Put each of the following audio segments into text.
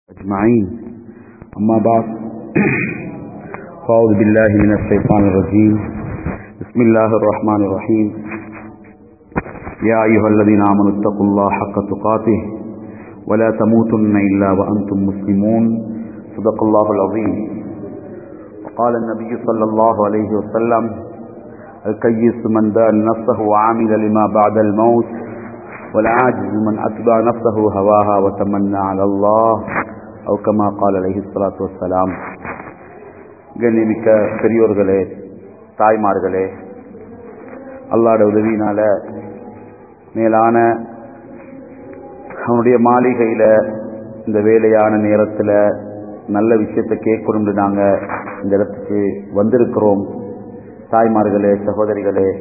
أجمعين أما بعد فأعوذ بالله من الشيطان الرجيم بسم الله الرحمن الرحيم يا أيها الذين آمنوا اتقوا الله حق تقاته ولا تموتن إلا وأنتم مسلمون صدق الله العظيم وقال النبي صلى الله عليه وسلم الكيس من دان نفسه وعمل لما بعد الموت والعاجز من أتبع نفسه هواها وتمنى على الله أو كما قال عليه الصلاة والسلام கண்ணிமிக்க பெரியோர்களே தாய்மார்களே அல்லாட உதவியினால மேலான அவனுடைய மாளிகையில் இந்த வேலையான நேரத்தில் நல்ல விஷயத்தை கேட்கணும்னு நாங்கள் இந்த இடத்துக்கு வந்திருக்கிறோம் தாய்மார்களே சகோதரிகளே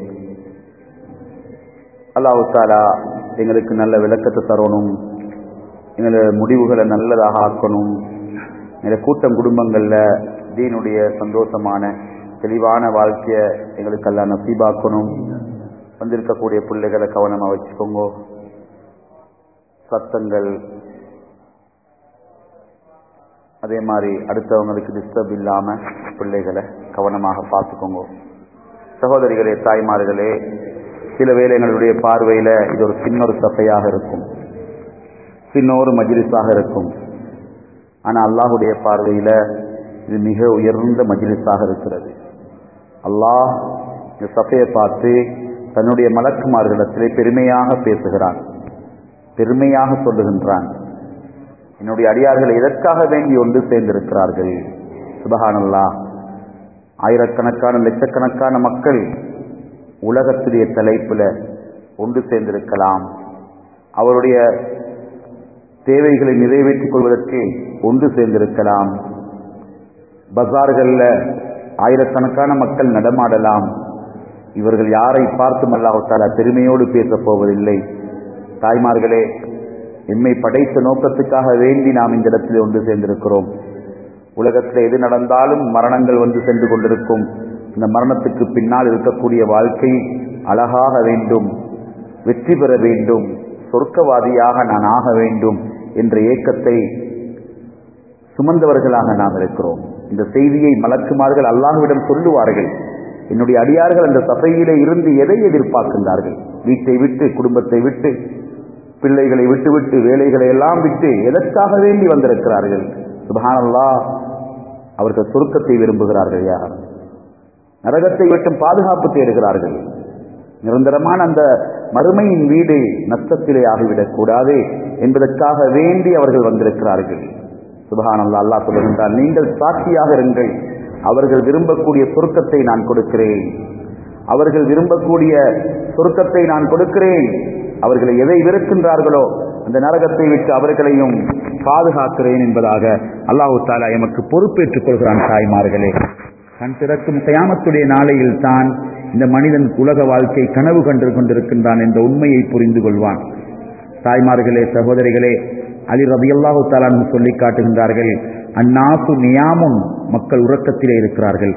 அல்லாஹு தாலா எங்களுக்கு நல்ல விளக்கத்தை தரணும் எங்களை முடிவுகளை நல்லதாக ஆக்கணும் எங்களை கூட்டம் குடும்பங்களில் தீனுடைய சந்தோஷமான தெளிவான வாழ்க்கையை எங்களுக்கெல்லாம் நசீபாக்கணும் வந்திருக்கக்கூடிய பிள்ளைகளை கவனமாக வச்சுக்கோங்க சத்தங்கள் அதே மாதிரி அடுத்தவங்களுக்கு டிஸ்டர்ப் இல்லாமல் பிள்ளைகளை கவனமாக பார்த்துக்கோங்க சகோதரிகளே தாய்மார்களே சில வேலை எங்களுடைய பார்வையில் இது ஒரு சின்ன ஒரு சபையாக இருக்கும் சின்ன ஒரு மஜிலிஸாக இருக்கும் ஆனால் அல்லாஹுடைய பார்வையில் இது மிக உயர்ந்த மஜிலிஸாக இருக்கிறது அல்லாஹ் இந்த சபையை பார்த்து தன்னுடைய மலக்குமார்களிடத்திலே பெருமையாக பேசுகிறான் பெருமையாக சொல்லுகின்றான் என்னுடைய அடியார்கள் எதற்காக வேண்டி ஒன்று சேர்ந்திருக்கிறார்கள் சுபஹானல்லா ஆயிரக்கணக்கான லட்சக்கணக்கான மக்கள் உலகத்துடைய தலைப்பில் ஒன்று சேர்ந்திருக்கலாம் அவருடைய தேவைகளை நிறைவேற்றிக் கொள்வதற்கு ஒன்று சேர்ந்திருக்கலாம் பஜார்களில் ஆயிரக்கணக்கான மக்கள் நடமாடலாம் இவர்கள் யாரை பார்த்தும் அல்லாஹால பெருமையோடு பேசப் போவதில்லை தாய்மார்களே எம்மை படைத்த நோக்கத்துக்காக வேண்டி நாம் இந்த இடத்தில் ஒன்று சேர்ந்திருக்கிறோம் உலகத்தில் எது நடந்தாலும் மரணங்கள் வந்து சென்று கொண்டிருக்கும் இந்த மரணத்துக்கு பின்னால் இருக்கக்கூடிய வாழ்க்கை அழகாக வேண்டும் வெற்றி பெற வேண்டும் சொர்க்கவாதியாக நான் ஆக வேண்டும் என்ற ஏக்கத்தை சுமந்தவர்களாக நாம் இருக்கிறோம் இந்த செய்தியை மலக்குமார்கள் அல்லாஹுவிடம் சொல்லுவார்கள் என்னுடைய அடியார்கள் அந்த சபையிலே இருந்து எதை எதிர்பார்க்கின்றார்கள் வீட்டை விட்டு குடும்பத்தை விட்டு பிள்ளைகளை விட்டு விட்டு வேலைகளை எல்லாம் விட்டு எதற்காக வேண்டி வந்திருக்கிறார்கள் சுபஹானல்லா அவர்கள் சுருக்கத்தை விரும்புகிறார்கள் யார் நரகத்தை விட்டும் பாதுகாப்பு தேடுகிறார்கள் நிரந்தரமான அந்த மறுமையின் வீடு நஷ்டத்திலே ஆகிவிடக் கூடாது என்பதற்காக வேண்டி அவர்கள் வந்திருக்கிறார்கள் சுபஹானல்லா அல்லாஹ் சொல்லுகின்றார் நீங்கள் சாட்சியாக இருங்கள் அவர்கள் விரும்பக்கூடிய சுருக்கத்தை நான் கொடுக்கிறேன் அவர்கள் விரும்பக்கூடிய சுருக்கத்தை நான் கொடுக்கிறேன் அவர்களை எதை வெறுக்கின்றார்களோ அந்த நரகத்தை விட்டு அவர்களையும் பாதுகாக்கிறேன் என்பதாக அல்லாஹு தாலா எமக்கு பொறுப்பேற்றுக் கொள்கிறான் தாய்மார்களே கண் திறக்கும் கயாமத்துடைய நாளையில் தான் இந்த மனிதன் உலக வாழ்க்கை கனவு கண்டு கொண்டிருக்கின்றான் என்ற உண்மையை புரிந்து கொள்வான் தாய்மார்களே சகோதரிகளே அலி ரபி அல்லாஹு தாலான் சொல்லி காட்டுகின்றார்கள் அந்நாசு நியாமும் மக்கள் உறக்கத்திலே இருக்கிறார்கள்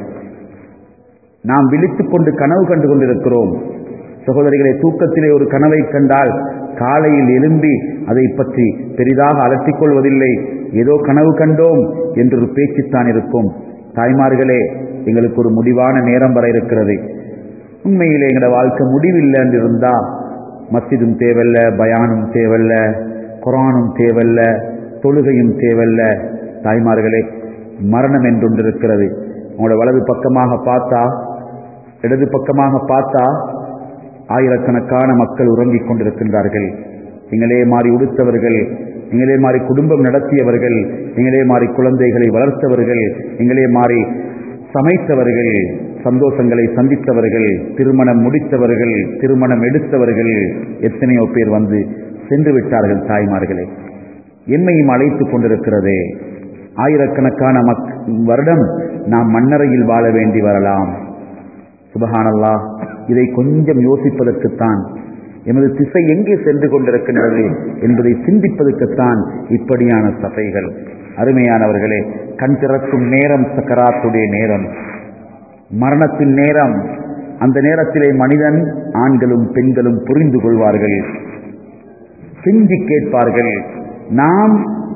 நாம் விழித்துக் கொண்டு கனவு கண்டு கொண்டிருக்கிறோம் சகோதரிகளை தூக்கத்திலே ஒரு கனவை கண்டால் காலையில் எழும்பி அதை பற்றி பெரிதாக அலட்டிக் கொள்வதில்லை ஏதோ கனவு கண்டோம் என்று ஒரு பேச்சுத்தான் இருக்கும் தாய்மார்களே எங்களுக்கு ஒரு முடிவான நேரம் வர இருக்கிறது உண்மையிலே எங்களோட வாழ்க்கை முடிவில்லை என்று இருந்தா மஸ்ஜிதும் தேவையில்ல பயானும் தேவையில்ல குரானும் தேவையில்ல தொழுகையும் தேவையில்ல தாய்மார்களே மரணம் என்றொன்று இருக்கிறது உங்களோட வலது பக்கமாக பார்த்தா இடது பக்கமாக பார்த்தா ஆயிரக்கணக்கான மக்கள் உறங்கிக் கொண்டிருக்கின்றார்கள் எங்களே மாறி உடுத்தவர்கள் எங்களே மாறி குடும்பம் நடத்தியவர்கள் எங்களே மாறி குழந்தைகளை வளர்த்தவர்கள் எங்களே மாறி சமைத்தவர்கள் சந்தோஷங்களை சந்தித்தவர்கள் திருமணம் முடித்தவர்கள் திருமணம் எடுத்தவர்கள் எத்தனையோ பேர் வந்து சென்று விட்டார்கள் தாய்மார்களே என்னையும் அழைத்துக் கொண்டிருக்கிறதே ஆயிரக்கணக்கான மக் வருடம் நாம் மண்ணறையில் வாழ வேண்டி வரலாம் சுபஹானல்லா இதை கொஞ்சம் யோசிப்பதற்குத்தான் எமது திசை எங்கே சென்று கொண்டிருக்கின்றது என்பதை சிந்திப்பதற்குத்தான் இப்படியான சபைகள் அருமையானவர்களே கண் திறக்கும் நேரம் சக்கராத்துடைய நேரம் மரணத்தின் நேரம் அந்த நேரத்திலே மனிதன் ஆண்களும் பெண்களும் புரிந்து கொள்வார்கள் செஞ்சு கேட்பார்கள் நாம்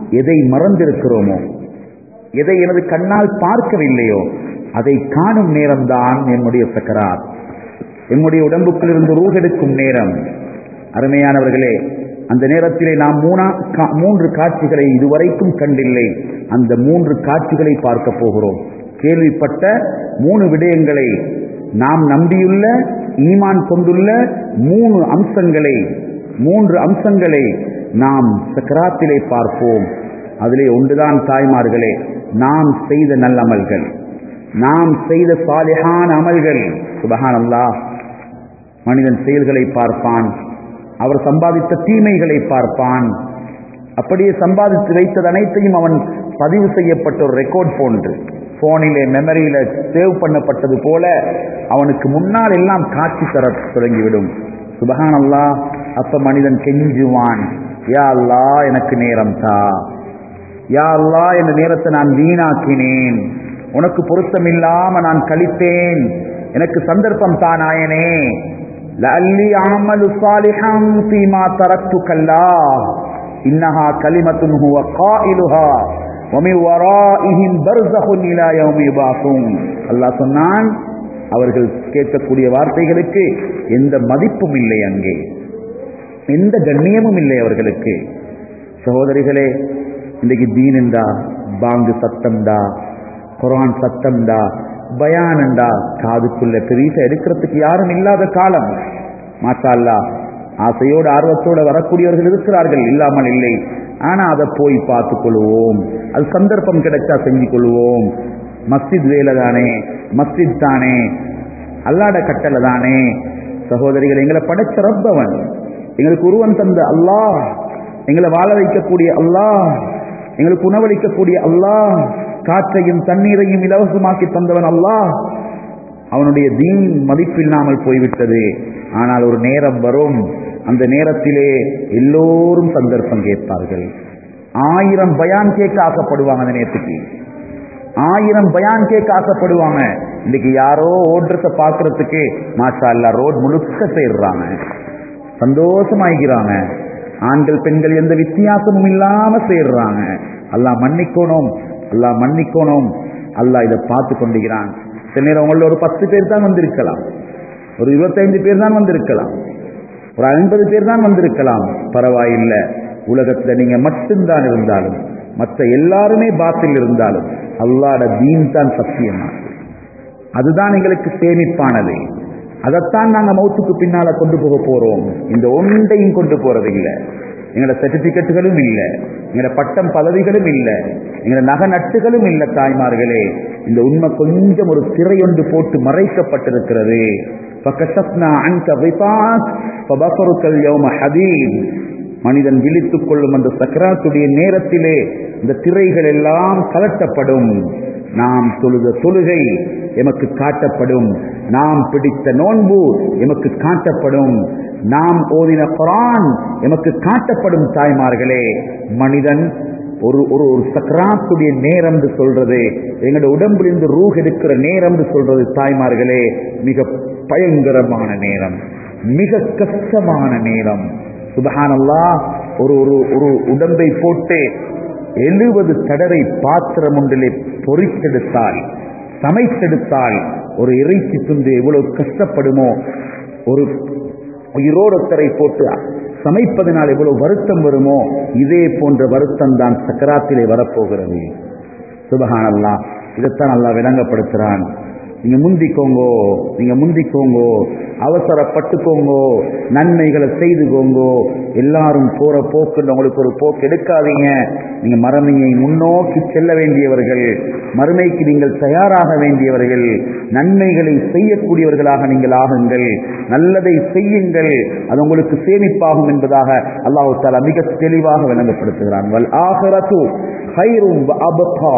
எதை மறந்திருக்கிறோமோ எதை எனது கண்ணால் பார்க்கவில்லையோ அதை காணும் நேரம்தான் என்னுடைய சக்கராத் என்னுடைய உடம்புக்குள் இருந்து ரூகெடுக்கும் நேரம் அருமையானவர்களே அந்த நேரத்திலே நாம் மூணா கா- மூன்று காட்சிகளை இதுவரைக்கும் கண்டில்லை அந்த மூன்று காட்சிகளை பார்க்க போகிறோம் கேள்விப்பட்ட மூணு விடயங்களை நாம் நம்பியுள்ள ஈமான் கொண்டுள்ள மூணு அம்சங்களை மூன்று அம்சங்களை நாம் சக்கராத்திலே பார்ப்போம் அதிலே ஒன்றுதான் தாய்மார்களே நாம் செய்த நல்லமல்கள் நாம் செய்த சாலிஹான அமல்கள் சுபஹானல்லாஹ் மனிதன் செயல்களை பார்ப்பான் அவர் சம்பாதித்த தீமைகளை பார்ப்பான் அப்படியே சம்பாதித்து வைத்தது அனைத்தையும் அவன் பதிவு செய்யப்பட்ட ஒரு ரெக்கார்ட் போன்று போனிலே மெமரியில சேவ் பண்ணப்பட்டது போல அவனுக்கு முன்னால் எல்லாம் காட்சி தர தொடங்கிவிடும் சுபஹான் அல்லாஹ் அப்ப மனிதன் கெஞ்சுவான் யா அல்லாஹ் எனக்கு நேரம் தா யா அல்லாஹ் இந்த நேரத்தை நான் வீணாக்கினேன் உனக்கு பொருத்தமில்லாம நான் கழித்தேன் எனக்கு சந்தர்ப்பம் தானாயனே லஅல்லி அமலு சாலிஹம் ஃபீமா தரக்து கல்லா இன்னஹா கலிமத்துன் ஹுவ காயிலுஹா ومن ورائهم برزخ الى يوم يبعثون அல்லாஹ் சொன்னான் அவர்கள் கேட்கக்கூடிய வார்த்தைகளுக்கு எந்த மதிப்பும் இல்லை அங்கே எந்த கண்ணியமும் இல்லை அவர்களுக்கு சகோதரிகளே இன்றைக்கு தீனண்டா பாங்கு சத்தம்டா குரான் சத்தம்டா பயானண்டா காதுக்குள்ள பெரிய எடுக்கிறதுக்கு யாரும் இல்லாத காலம் மாஷா அல்லாஹ் ஆசையோடு ஆர்வத்தோடு வரக்கூடியவர்கள் இருக்கிறார்கள் இல்லாமல் இல்லை ஆனா அதை போய் பார்த்துக் கொள்வோம் அது சந்தர்ப்பம் கிடைச்சா செஞ்சு கொள்வோம் மஸ்ஜித் வேலை தானே மஸ்ஜித் தானே அல்லாட கட்டளை தானே சகோதரிகள் எங்களை படைச்ச ரப்பவன் எங்களுக்கு உருவம் தந்த அல்லாஹ் எங்களை வாழ வைக்கக்கூடிய அல்லாஹ் எங்களுக்கு உணவளிக்கக்கூடிய அல்லாஹ் காற்றையும் தண்ணீரையும் இலவசமாக்கி தந்தவன் அல்லாஹ் அவனுடைய தீன் மதிப்பில்லாமல் போய்விட்டது ஆனால் ஒரு நேரம் வரும் அந்த நேரத்திலே எல்லோரும் சந்தர்ப்பம் கேட்பார்கள் ஆயிரம் பயான் கேட்க ஆசைப்படுவாங்க அந்த நேரத்துக்கு ஆயிரம் பயான் கேட்க ஆசைப்படுவாங்க இன்னைக்கு யாரோ ஓடுறத பாக்குறதுக்கு மாஷா அல்லா ரோட் முழுக்க சேர்றாங்க சந்தோஷமாயிக்கிறாங்க ஆண்கள் பெண்கள் எந்த வித்தியாசமும் இல்லாம சேர்றாங்க அல்லாஹ் மன்னிக்கணும் அல்லாஹ் மன்னிக்கணும் அல்லாஹ் இதை பார்த்து கொண்டிருக்கிறான் சில நேரம் உங்கள ஒரு பத்து பேர் தான் வந்திருக்கலாம் ஒரு இருபத்தைந்து பேர் தான் வந்திருக்கலாம் ஒரு ஐம்பது பேர் தான் வந்திருக்கலாம் பரவாயில்லை உலகத்துல நீங்க மட்டும்தான் இருந்தாலும் மற்ற எல்லாருமே பாத்தில் இருந்தாலும் அல்லாட தீன் தான் சத்தியமா அதுதான் எங்களுக்கு சேமிப்பானது அதைத்தான் நாங்க மௌத்துக்கு பின்னால கொண்டு போக போறோம் இந்த ஒன்றையும் கொண்டு போறது இல்ல எங்களோட சர்டிபிகேட்டுகளும் இல்ல எங்களோட பட்டம் பதவிகளும் இல்ல எங்களோட நகை நட்டுகளும் இல்ல தாய்மார்களே இந்த உண்மை கொஞ்சம் ஒரு திரையொன்று போட்டு மறைக்கப்பட்டிருக்கிறது فَكَشَفْنَا عَنْكَ غِطَاءَكَ فَبَصَرُكَ الْيَوْمَ حَدِيدٌ மனிதன் விழித்துக் கொள்ளும் அந்த சக்கராத்துடைய நேரத்திலே இந்த திரைகள் எல்லாம் கலட்டப்படும் நாம் தொழுத தொழுகை எமக்கு காட்டப்படும் நாம் பிடித்த நோன்பு எமக்கு காட்டப்படும் நாம் ஓதின குரான் எமக்கு காட்டப்படும் தாய்மார்களே மனிதன் ஒரு ஒரு ஒரு சக்கராத்துடைய நேரம் என்று சொல்றது எங்களோட உடம்பிலிருந்து ரூஹ் எடுக்கிற நேரம் என்று சொல்றது தாய்மார்களே மிக பயங்கரமான நேரம் மிக கஷ்டமான நேரம் சுபஹானல்லா ஒரு ஒரு ஒரு உடம்பை போட்டு எழுபது தடவை பாத்திரம் ஒன்றிலே பொறித்தெடுத்தால் சமைத்தெடுத்தால் ஒரு இறைச்சி துண்டு எவ்வளவு கஷ்டப்படுமோ ஒரு உயிரோடொத்தரை போட்டு சமைப்பதனால் எவ்வளவு வருத்தம் வருமோ இதே போன்ற வருத்தம் தான் சக்கராத்திலே வரப்போகிறது சுபஹானல்லா இதைத்தான் நல்லா விளங்கப்படுத்துறான் நீங்க முந்திக்கோங்கோ நீங்க முந்திக்கோங்கோ அவசரப்பட்டுக்கோங்கோ நன்மைகளை செய்துக்கோங்கோ எல்லாரும் போற போக்கு உங்களுக்கு ஒரு போக்கு எடுக்காதீங்க நீங்க மறுமையை முன்னோக்கி செல்ல வேண்டியவர்கள் மறுமைக்கு நீங்கள் தயாராக வேண்டியவர்கள் நன்மைகளை செய்யக்கூடியவர்களாக நீங்கள் ஆகுங்கள் நல்லதை செய்யுங்கள் அது உங்களுக்கு சேமிப்பாகும் என்பதாக அல்லாஹு தாலா மிக தெளிவாக விளங்கப்படுத்துகிறான் வல் ஆஹரத்து ஹைரும் அபகா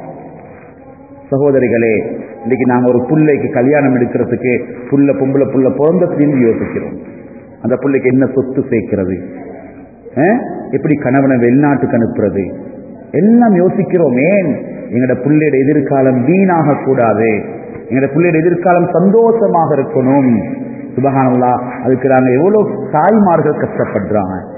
சகோதரிகளே இன்னைக்கு நாங்க ஒரு புள்ளைக்கு கல்யாணம் எடுக்கிறதுக்கு புள்ள பொம்பளை புள்ள பிறந்ததுன்னு யோசிக்கிறோம் அந்த பிள்ளைக்கு என்ன சொத்து சேர்க்கிறது அஹ்? எப்படி கணவனை வெளிநாட்டுக்கு அனுப்புறது எல்லாம் யோசிக்கிறோம் ஏன் எங்களோட பிள்ளையோட எதிர்காலம் வீணாக கூடாது எங்களோட பிள்ளையோட எதிர்காலம் சந்தோஷமாக இருக்கணும் சுபகானல்லா அதுக்கு நாங்க எவ்வளவு தாய்மார்கள் கஷ்டப்படுறாங்க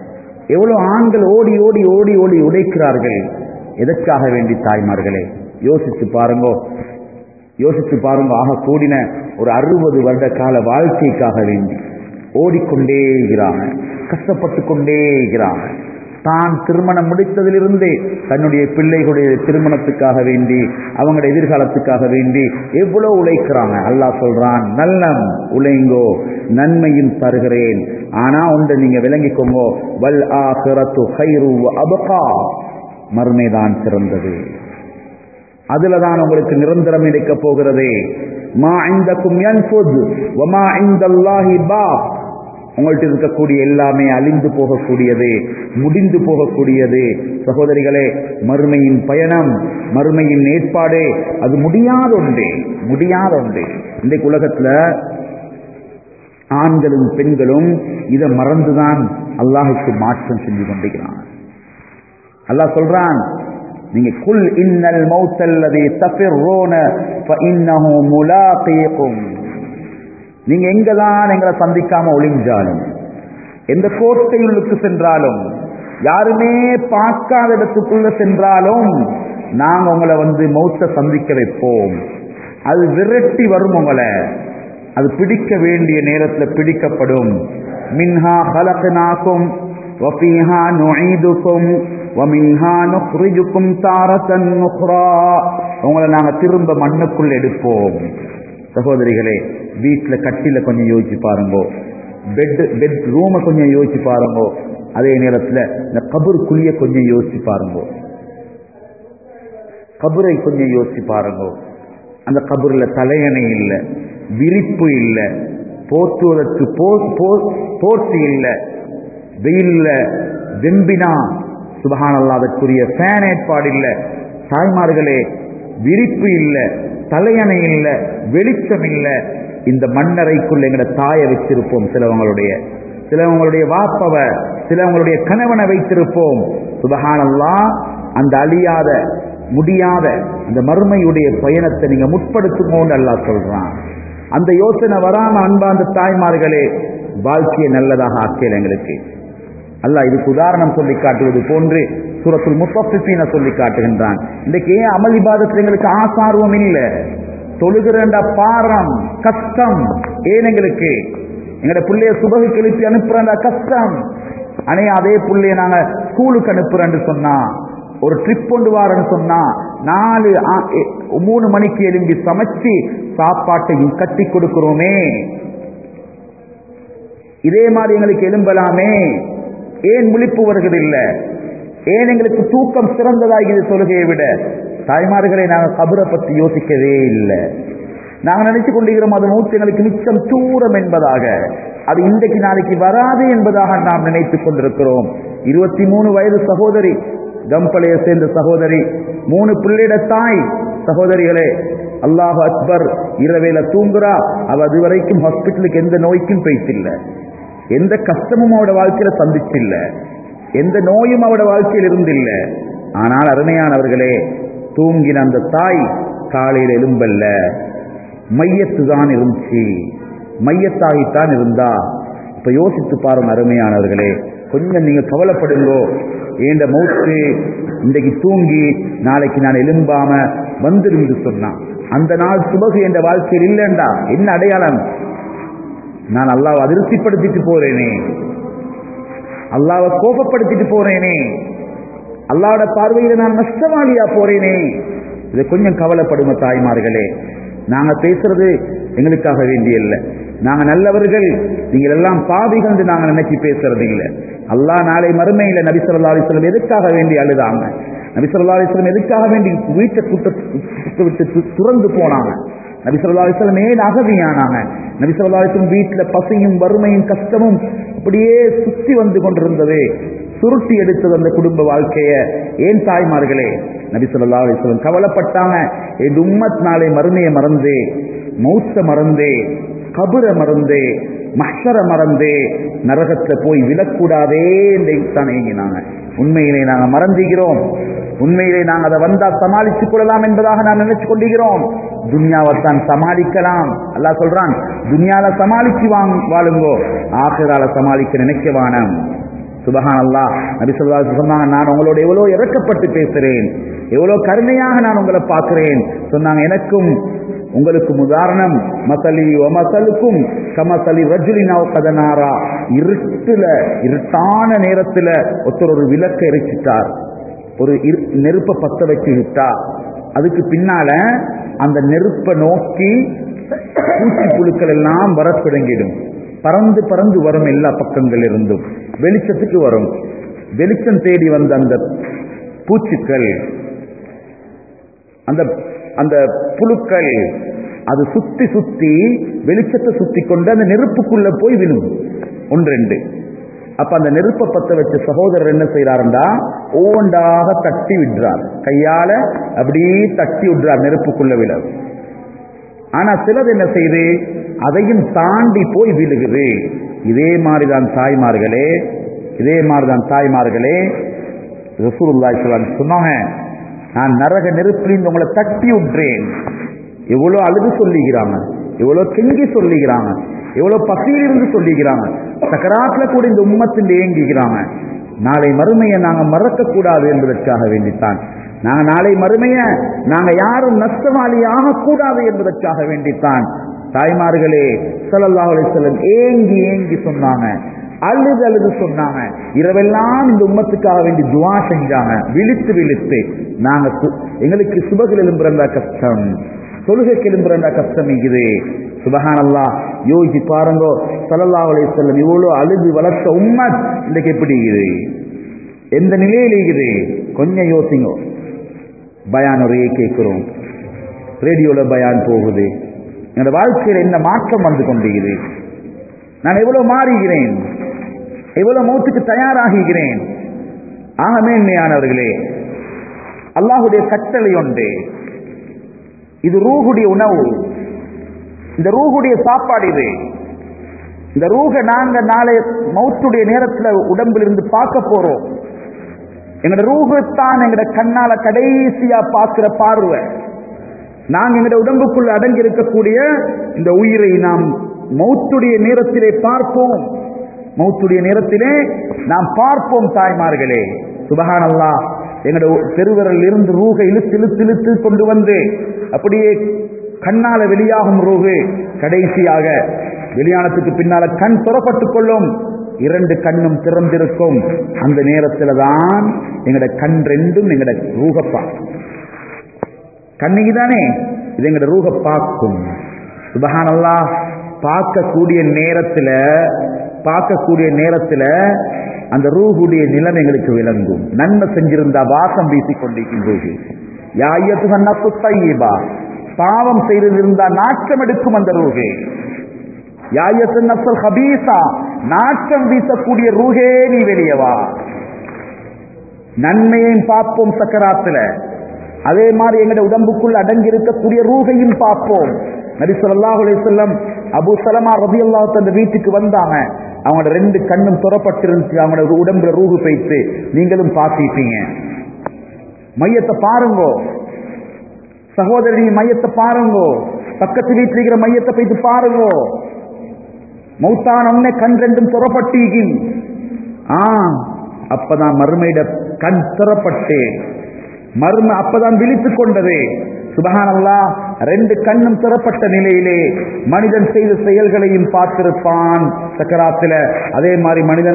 எவ்வளவு ஆண்கள் ஓடி ஓடி ஓடி ஓடி உடைக்கிறார்கள் எதற்காக வேண்டி தாய்மார்களே யோசித்து பாருங்கோ யோசித்து பாருங்க ஆக கூடின ஒரு அறுபது வருட கால வாழ்க்கைக்காக வேண்டி ஓடிக்கொண்டே இருக்கிறாங்க கஷ்டப்பட்டு கொண்டே இருக்கிறாங்க தான் திருமணம் முடித்ததிலிருந்தே தன்னுடைய பிள்ளைகளுடைய திருமணத்துக்காக வேண்டி அவங்களுடைய எதிர்காலத்துக்காக வேண்டி எவ்வளவு உழைக்கிறாங்க அல்லாஹ் சொல்றான் நல்லம் உழைங்கோ நன்மையும் தருகிறேன் ஆனா ஒன்று நீங்க விளங்கிக்கோங்கோ வல் ஆஹிரத்து ஹைரு அபகா மறுமைதான் சிறந்தது அதுல தான் உங்களுக்கு நிரந்தரம் இருக்க போகிறது மா இந்தக்கும் யன்ஃபுத் வமா இந்தல்லாஹி பா உங்கள்ட்ட இருக்கக்கூடிய எல்லாமே அழிந்து போகக்கூடியது முடிந்து போகக்கூடியது சகோதரிகளே மறுமையின் பயணம் மறுமையின் ஏற்பாடு அது முடியாத ஒன்று முடியாத ஒன்று இன்றைக்கு உலகத்துல ஆண்களும் பெண்களும் இதை மறந்துதான் அல்லாஹுக்கு மாற்றம் செஞ்சு கொண்டிருக்கிறான் அல்லாஹ் சொல்றான் நீங்க குல் இன்னல் மௌத்தல்லதி தஃபிர்ரூன ஃபஇன்னஹு முலாகீக்கும் நீங்க எங்கதான் எங்களை சந்திக்காம ஒளிஞ்சாலும் எந்த கோட்டையுள்ளுக்கு சென்றாலும் யாருமே பார்க்காத இடத்துக்குள்ள சென்றாலும் நாங்க உங்களை வந்து மௌத்த சந்திக்க வைப்போம் அது விரட்டி வரும் உங்களை அது பிடிக்க வேண்டிய நேரத்தில் பிடிக்கப்படும் மின்ஹா ஹலக்னாக்கும் وفيها نعيدكم ومنها نخرجكم تارة أخرى உங்களை நாங்க திரும்ப மண்ணுக்குள் எடுப்போம் சகோதரிகளே வீட்டுல கட்டில கொஞ்சம் யோசிச்சு பாருங்கோ பெட் பெட் ரூமை கொஞ்சம் யோசிச்சு பாருங்கோ அதே நேரத்துல இந்த கபருக்குழிய கொஞ்சம் யோசிச்சு பாருங்கோ கபரை கொஞ்சம் யோசிச்சு பாருங்கோ அந்த கபர்ல தலையணை இல்லை விரிப்பு இல்லை போற்றுவதற்கு போர்த்தி இல்லை வெயில்ல வெம்பினா சுபகானல்லா அதற்குரிய ஃபேன் ஏற்பாடு இல்லை தாய்மார்களே விரிப்பு இல்லை தலையணை இல்லை வெளிச்சம் இல்லை இந்த மண்ணறைக்குள்ள எங்கட தாயை வச்சிருப்போம் சிலவங்களுடைய சிலவங்களுடைய வாப்பவ சிலவங்களுடைய கணவனை வைத்திருப்போம் சுபகானல்லா அந்த அழியாத முடியாத அந்த மறுமையுடைய பயணத்தை நீங்க முற்படுத்துமோன்னு அல்லா சொல்றான் அந்த யோசனை வராம அன்பாந்த தாய்மார்களே வாழ்க்கையை நல்லதாக ஆக்கியல் எங்களுக்கு அல்லாஹ் இதுக்கு உதாரணம் சொல்லி காட்டுவது போன்று சூரத்துல் முத்தஃபிஃபீன சொல்லி காட்டுகின்றான் இன்றைக்கு ஏன் அமல் இபாதத்தில் எங்களுக்கு ஆசார்வம் இல்லை தொழுகிறண்ட பாரம் கஷ்டம் ஏன் எங்களுக்கு எங்கட பிள்ளைய சுபகுக்கு எழுப்பி அனுப்புறா கஷ்டம் அனே அதே பிள்ளைய நாங்க ஸ்கூலுக்கு அனுப்புறேன்னு சொன்னா ஒரு ட்ரிப் கொண்டு வாரன்னு சொன்னா நாலு மூணு மணிக்கு எழும்பி சமைச்சு சாப்பாட்டையும் கட்டி கொடுக்கிறோமே இதே மாதிரி எங்களுக்கு எலும்பலாமே ஏன் முழிப்பு வருகிறதில்லை ஏன் எங்களுக்கு தூக்கம் சிறந்ததாகிறது தொழுகையை விட தாய்மார்களை நாங்கள் கபரை பற்றி யோசிக்கவே இல்லை நாங்கள் நினைச்சு கொண்டிருக்கிறோம் அது மூச்சு எங்களுக்கு மிச்சம் தூரம் என்பதாக அது இன்றைக்கு நாளைக்கு வராது என்பதாக நாம் நினைத்துக் கொண்டிருக்கிறோம் இருபத்தி மூணு வயது சகோதரி கம்பளையை சேர்ந்த சகோதரி மூணு பிள்ளைட தாய் சகோதரிகளே அல்லாஹ் அக்பர் இரவேல தூங்குறா அவ அது வரைக்கும் ஹாஸ்பிட்டலுக்கு எந்த நோய்க்கும் போயிட்டில்லை எந்த கஷ்டமும் அவட வாழ்க்கையில சந்திச்சில்ல எந்த நோயும் அவட வாழ்க்கையில் இருந்தில்ல ஆனால் அருமையானவர்களே தூங்கின அந்த தாய் காலையில் எலும்பல்ல மையத்து தான் இருந்துச்சு மையத்தாகித்தான் இருந்தா இப்ப யோசித்து பாருங்க அருமையானவர்களே கொஞ்சம் நீங்க கவலைப்படுங்கோ ஏண்ட மௌத்து இன்றைக்கு தூங்கி நாளைக்கு நான் எலும்பாம வந்திருந்து சொன்னான் அந்த நாள் சுபகு என்ற வாழ்க்கையில் இல்லைண்டா என்ன அடையாளம் நான் அல்லாவை அதிருப்திப்படுத்திட்டு போறேனே அல்லாவை கோபப்படுத்திட்டு போறேனே அல்லாவோட பார்வையில நான் நஷ்டவாளியா போறேனே இதை கொஞ்சம் கவலைப்படுங்க தாய்மார்களே நாங்க பேசுறது எங்களுக்காக வேண்டியல்ல நாங்க நல்லவர்கள் நீங்கள் எல்லாம் பாவிகள் நாங்க நினைச்சு பேசுறது இல்லை அல்லாஹ் நாளை மறுமையில நபிசல்லா அலிஸ்லம் எதுக்காக வேண்டி அழுதாங்க நபிசல்லா அலிஸ்லம் எதுக்காக வேண்டி வீட்டை கூட்ட விட்டு துறந்து போனாங்க நபிசல்லா அலிஸ்லம் ஏன் அகதியானாங்க நபிசல்லா அலிஸ்லம் வீட்டுல பசியும் வறுமையும் கஷ்டமும் அப்படியே சுத்தி வந்து கொண்டிருந்தது சுருட்டி எடுத்தது அந்த குடும்ப வாழ்க்கைய ஏன் தாய்மார்களே நபி சொல்லா அலிஸ்லம் கவலைப்பட்டாங்க என் உம்மத் நாளை மறுமையை மறந்தே மௌத்த மறந்தே கபுர மறந்தே மஷர மறந்தே நரகத்துல போய் விழக்கூடாதே தான் ஏங்கினாங்க உண்மையிலே நாங்க மறந்துகிறோம் உண்மையிலே நாங்க அதை வந்தா சமாளித்துக் கொள்ளலாம் என்பதாக நாம் நினைச்சு கொண்டிருக்கிறோம் துன்யாவைத்தான் சமாளிக்கலாம் அல்லாஹ் சொல்றான் துன்யால சமாளிச்சு வாங் வாழுங்கோ ஆசிரால சமாளிக்க நினைக்க வானம் சுபஹான் அல்லா நபி சொல்லா சொன்னாங்க நான் உங்களோட எவ்வளவு இறக்கப்பட்டு பேசுறேன் எவ்வளவு கருணையாக நான் உங்களை பார்க்கிறேன் சொன்னாங்க எனக்கும் உங்களுக்கும் உதாரணம் மசலி மசலுக்கும் கமசலி ரஜுலினாவ் கதனாரா இருட்டுல இருட்டான நேரத்துல ஒருத்தர் ஒரு விளக்கை எரிச்சிட்டார் ஒரு நெருப்பை பத்த வச்சு விட்டா அதுக்கு பின்னால அந்த நெருப்பை நோக்கி பூச்சி புழுக்கள் எல்லாம் வர தொடங்கிடும் பறந்து பறந்து வரும் எல்லா பக்கங்கள் இருந்தும் வெளிச்சத்துக்கு வரும் வெளிச்சம் தேடி வந்த அந்த பூச்சிக்கள் அந்த அந்த புழுக்கள் அது சுத்தி சுத்தி வெளிச்சத்தை சுத்தி கொண்டு அந்த நெருப்புக்குள்ள போய் விழும் ஒன்றெண்டு அப்ப அந்த நெருப்பை பத்த வச்ச சகோதரர் என்ன செய்யறாருண்டா ஓண்டாக தட்டி விடுறார் கையால அப்படியே தட்டி விடுறார் நெருப்புக்குள்ள விழ ஆனா சிலர் என்ன செய்யுது அதையும் தாண்டி போய் விழுகுது இதே மாதிரிதான் தாய்மார்களே இதே மாதிரிதான் தாய்மார்களே ரசூலுல்லாஹி சொன்னாங்க நான் நரக நெருப்பிலிருந்து உங்களை தட்டி விடுறேன் எவ்வளவு அழுது சொல்லிக்கிறாங்க எவ்வளவு கெங்கி சொல்லிக்கிறாங்க எவ்வளவு பசியிலிருந்து சொல்லிக்கிறாங்க சக்கராத்துல கூட இந்த உம்மத்தில் ஏங்கிக்கிறாங்க நாளை மறுமையை நாங்க மறக்க கூடாது என்பதற்காக வேண்டித்தான் நாங்க நாளை மறுமைய நாங்க யாரும் நஷ்டவாளி ஆகக்கூடாது என்பதற்காக வேண்டித்தான் தாய்மார்களே சல்லல்லாஹு அலைஹி வஸல்லம் ஏங்கி ஏங்கி சொன்னாங்க அழுது அழுது சொன்னாங்க இரவெல்லாம் இந்த உம்மத்துக்காக வேண்டி துவா செஞ்சாங்க விழித்து விழித்து நாங்க சு- எங்களுக்கு சுபகில் எழும்புறதா கஷ்டம் தொழுகைக்கு எழும்புறதா கஷ்டம் இருக்குது சுபஹானல்லா யோசிச்சு பாருங்க சல்லல்லாஹு அலைஹி வஸல்லம் இவ்வளவு அழுது வளர்த்த உம்மத் இன்றைக்கு எப்படி இருக்குது எந்த நிலையில் இருக்குது கொஞ்சம் யோசிங்க பயான் ஒரே கேட்கிறோம் ரேடியோல பயான் போகுது என்னோட வாழ்க்கையில் என்ன மாற்றம் வந்து கொண்டிருக்குது நான் எவ்வளவு மாறுகிறேன் எவ்வளவு மௌத்துக்கு தயாராகிறேன் ஆக மேன்மையானவர்களே அல்லாஹுடைய கட்டளை ஒன்று இது ரூகுடைய உணவு இந்த ரூகுடைய சாப்பாடு இது இந்த ரூக நாங்க நாளை மௌத்துடைய நேரத்துல உடம்புல இருந்து பார்க்க போறோம் எங்களோட ரூகத்தான் எங்களோட கண்ணால கடைசியா பார்க்கிற பார்வை நாங்க எங்களோட உடம்புக்குள்ள அடங்கி இருக்கக்கூடிய இந்த உயிரை நாம் மௌத்துடைய நேரத்திலே பார்ப்போம் மௌத்துடைய நேரத்திலே நாம் பார்ப்போம் தாய்மார்களே சுபஹானல்லா எங்களோட பெருவிரல் இருந்து ரூக இழுத்து இழுத்து இழுத்து கொண்டு வந்து அப்படியே கண்ணால வெளியாகும் ரூகு கடைசியாக வெளியானத்துக்கு பின்னால கண் புறப்பட்டுக் கொள்ளும் இரண்டு கண்ணும் திறந்திருக்கும் அந்த நேரத்துல தான் எங்களோட கண் ரெண்டும் எங்களோட ரூகப்பா கண்ணிக்கு தானே இது எங்களோட ரூக பார்க்கும் சுபஹானல்லா பார்க்கக்கூடிய நேரத்துல பார்க்கக்கூடிய நேரத்துல அந்த ரூஹுடைய நிலைமை எங்களுக்கு விளங்கும் நன்மை செஞ்சிருந்தா வாசம் வீசிக் கொண்டிருக்கும் ரூஹு யாயத்து தையீபா பாவம் செய்திருந்தா நாட்டம் எடுக்கும் அந்த ரூஹே யாயத்து நஃபல் ஹபீசா நாட்டம் வீசக்கூடிய ரூஹே நீ வெளியே வா நன்மையையும் பார்ப்போம் சக்கராத்துல அதே மாதிரி எங்களுடைய உடம்புக்குள் அடங்கி இருக்கக்கூடிய ரூகையும் பார்ப்போம் நபி ஸல்லல்லாஹு அலைஹி வஸல்லம் அபூ சலமா ரலியல்லாஹு அந்த வீட்டுக்கு வந்தாங்க அவங்களோட ரெண்டு கண்ணும் துறப்பட்டிருந்துச்சு அவங்களோட உடம்புல ரூஹு போயிட்டு நீங்களும் பார்த்திருப்பீங்க மையத்தை பாருங்கோ சகோதரி மையத்தை பாருங்கோ பக்கத்து வீட்டில் இருக்கிற மையத்தை போயிட்டு பாருங்கோ மௌத்தான உடனே கண் ரெண்டும் துறப்பட்டீகும் ஆ அப்பதான் மறுமையிட கண் திறப்பட்டு மர்ம அப்பதான் விழித்துக் கொண்டது சுபஹானல்லா ரெண்டு கண்ணும் திறப்பட்ட நிலையிலே மனிதன் செய்த செயல்களையும் பார்த்திருப்பான் சக்கராத்துல அதே மாதிரி மனிதன்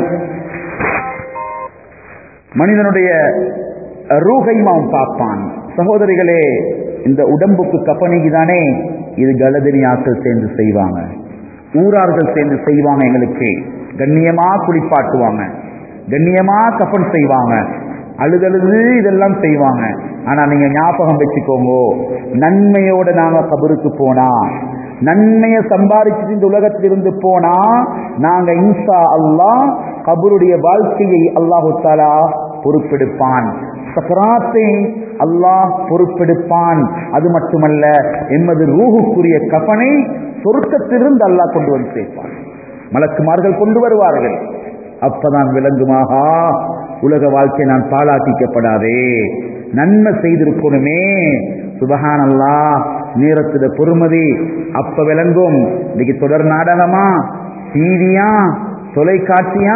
மனிதனுடைய ரூகையும் அவன் பார்ப்பான் சகோதரிகளே இந்த உடம்புக்கு கப்பனிக்கு தானே இது கலதினி ஆட்கள் சேர்ந்து செய்வாங்க ஊரார்கள் சேர்ந்து செய்வாங்க எங்களுக்கு கண்ணியமா குளிப்பாட்டுவாங்க கண்ணியமா கப்பன் செய்வாங்க அழுதழுது இதெல்லாம் செய்வாங்க ஆனா நீங்க ஞாபகம் வச்சுக்கோங்க நன்மையோட நாங்க கபருக்கு போனா நன்மையை சம்பாதிச்சு இந்த உலகத்திலிருந்து போனா நாங்க இன்சா அல்லாஹ் கபருடைய வாழ்க்கையை அல்லாஹு தாலா பொறுப்பெடுப்பான் சக்கராத்தை அல்லாஹ் பொறுப்பெடுப்பான் அது மட்டுமல்ல எமது ரூஹுக்குரிய கபனை சொருக்கத்திலிருந்து அல்லாஹ் கொண்டு வந்து சேர்ப்பான் மலக்குமார்கள் கொண்டு வருவார்கள் அப்பதான் விளங்குமாகா உலக வாழ்க்கை நான் பாலாட்டிக்கப்படாதே நன்மை செய்திருக்கணுமே சுபஹான் அல்லா நேரத்துல பொறுமதி அப்ப விளங்கும் இன்னைக்கு தொடர் நாடகமா டிவியா தொலைக்காட்சியா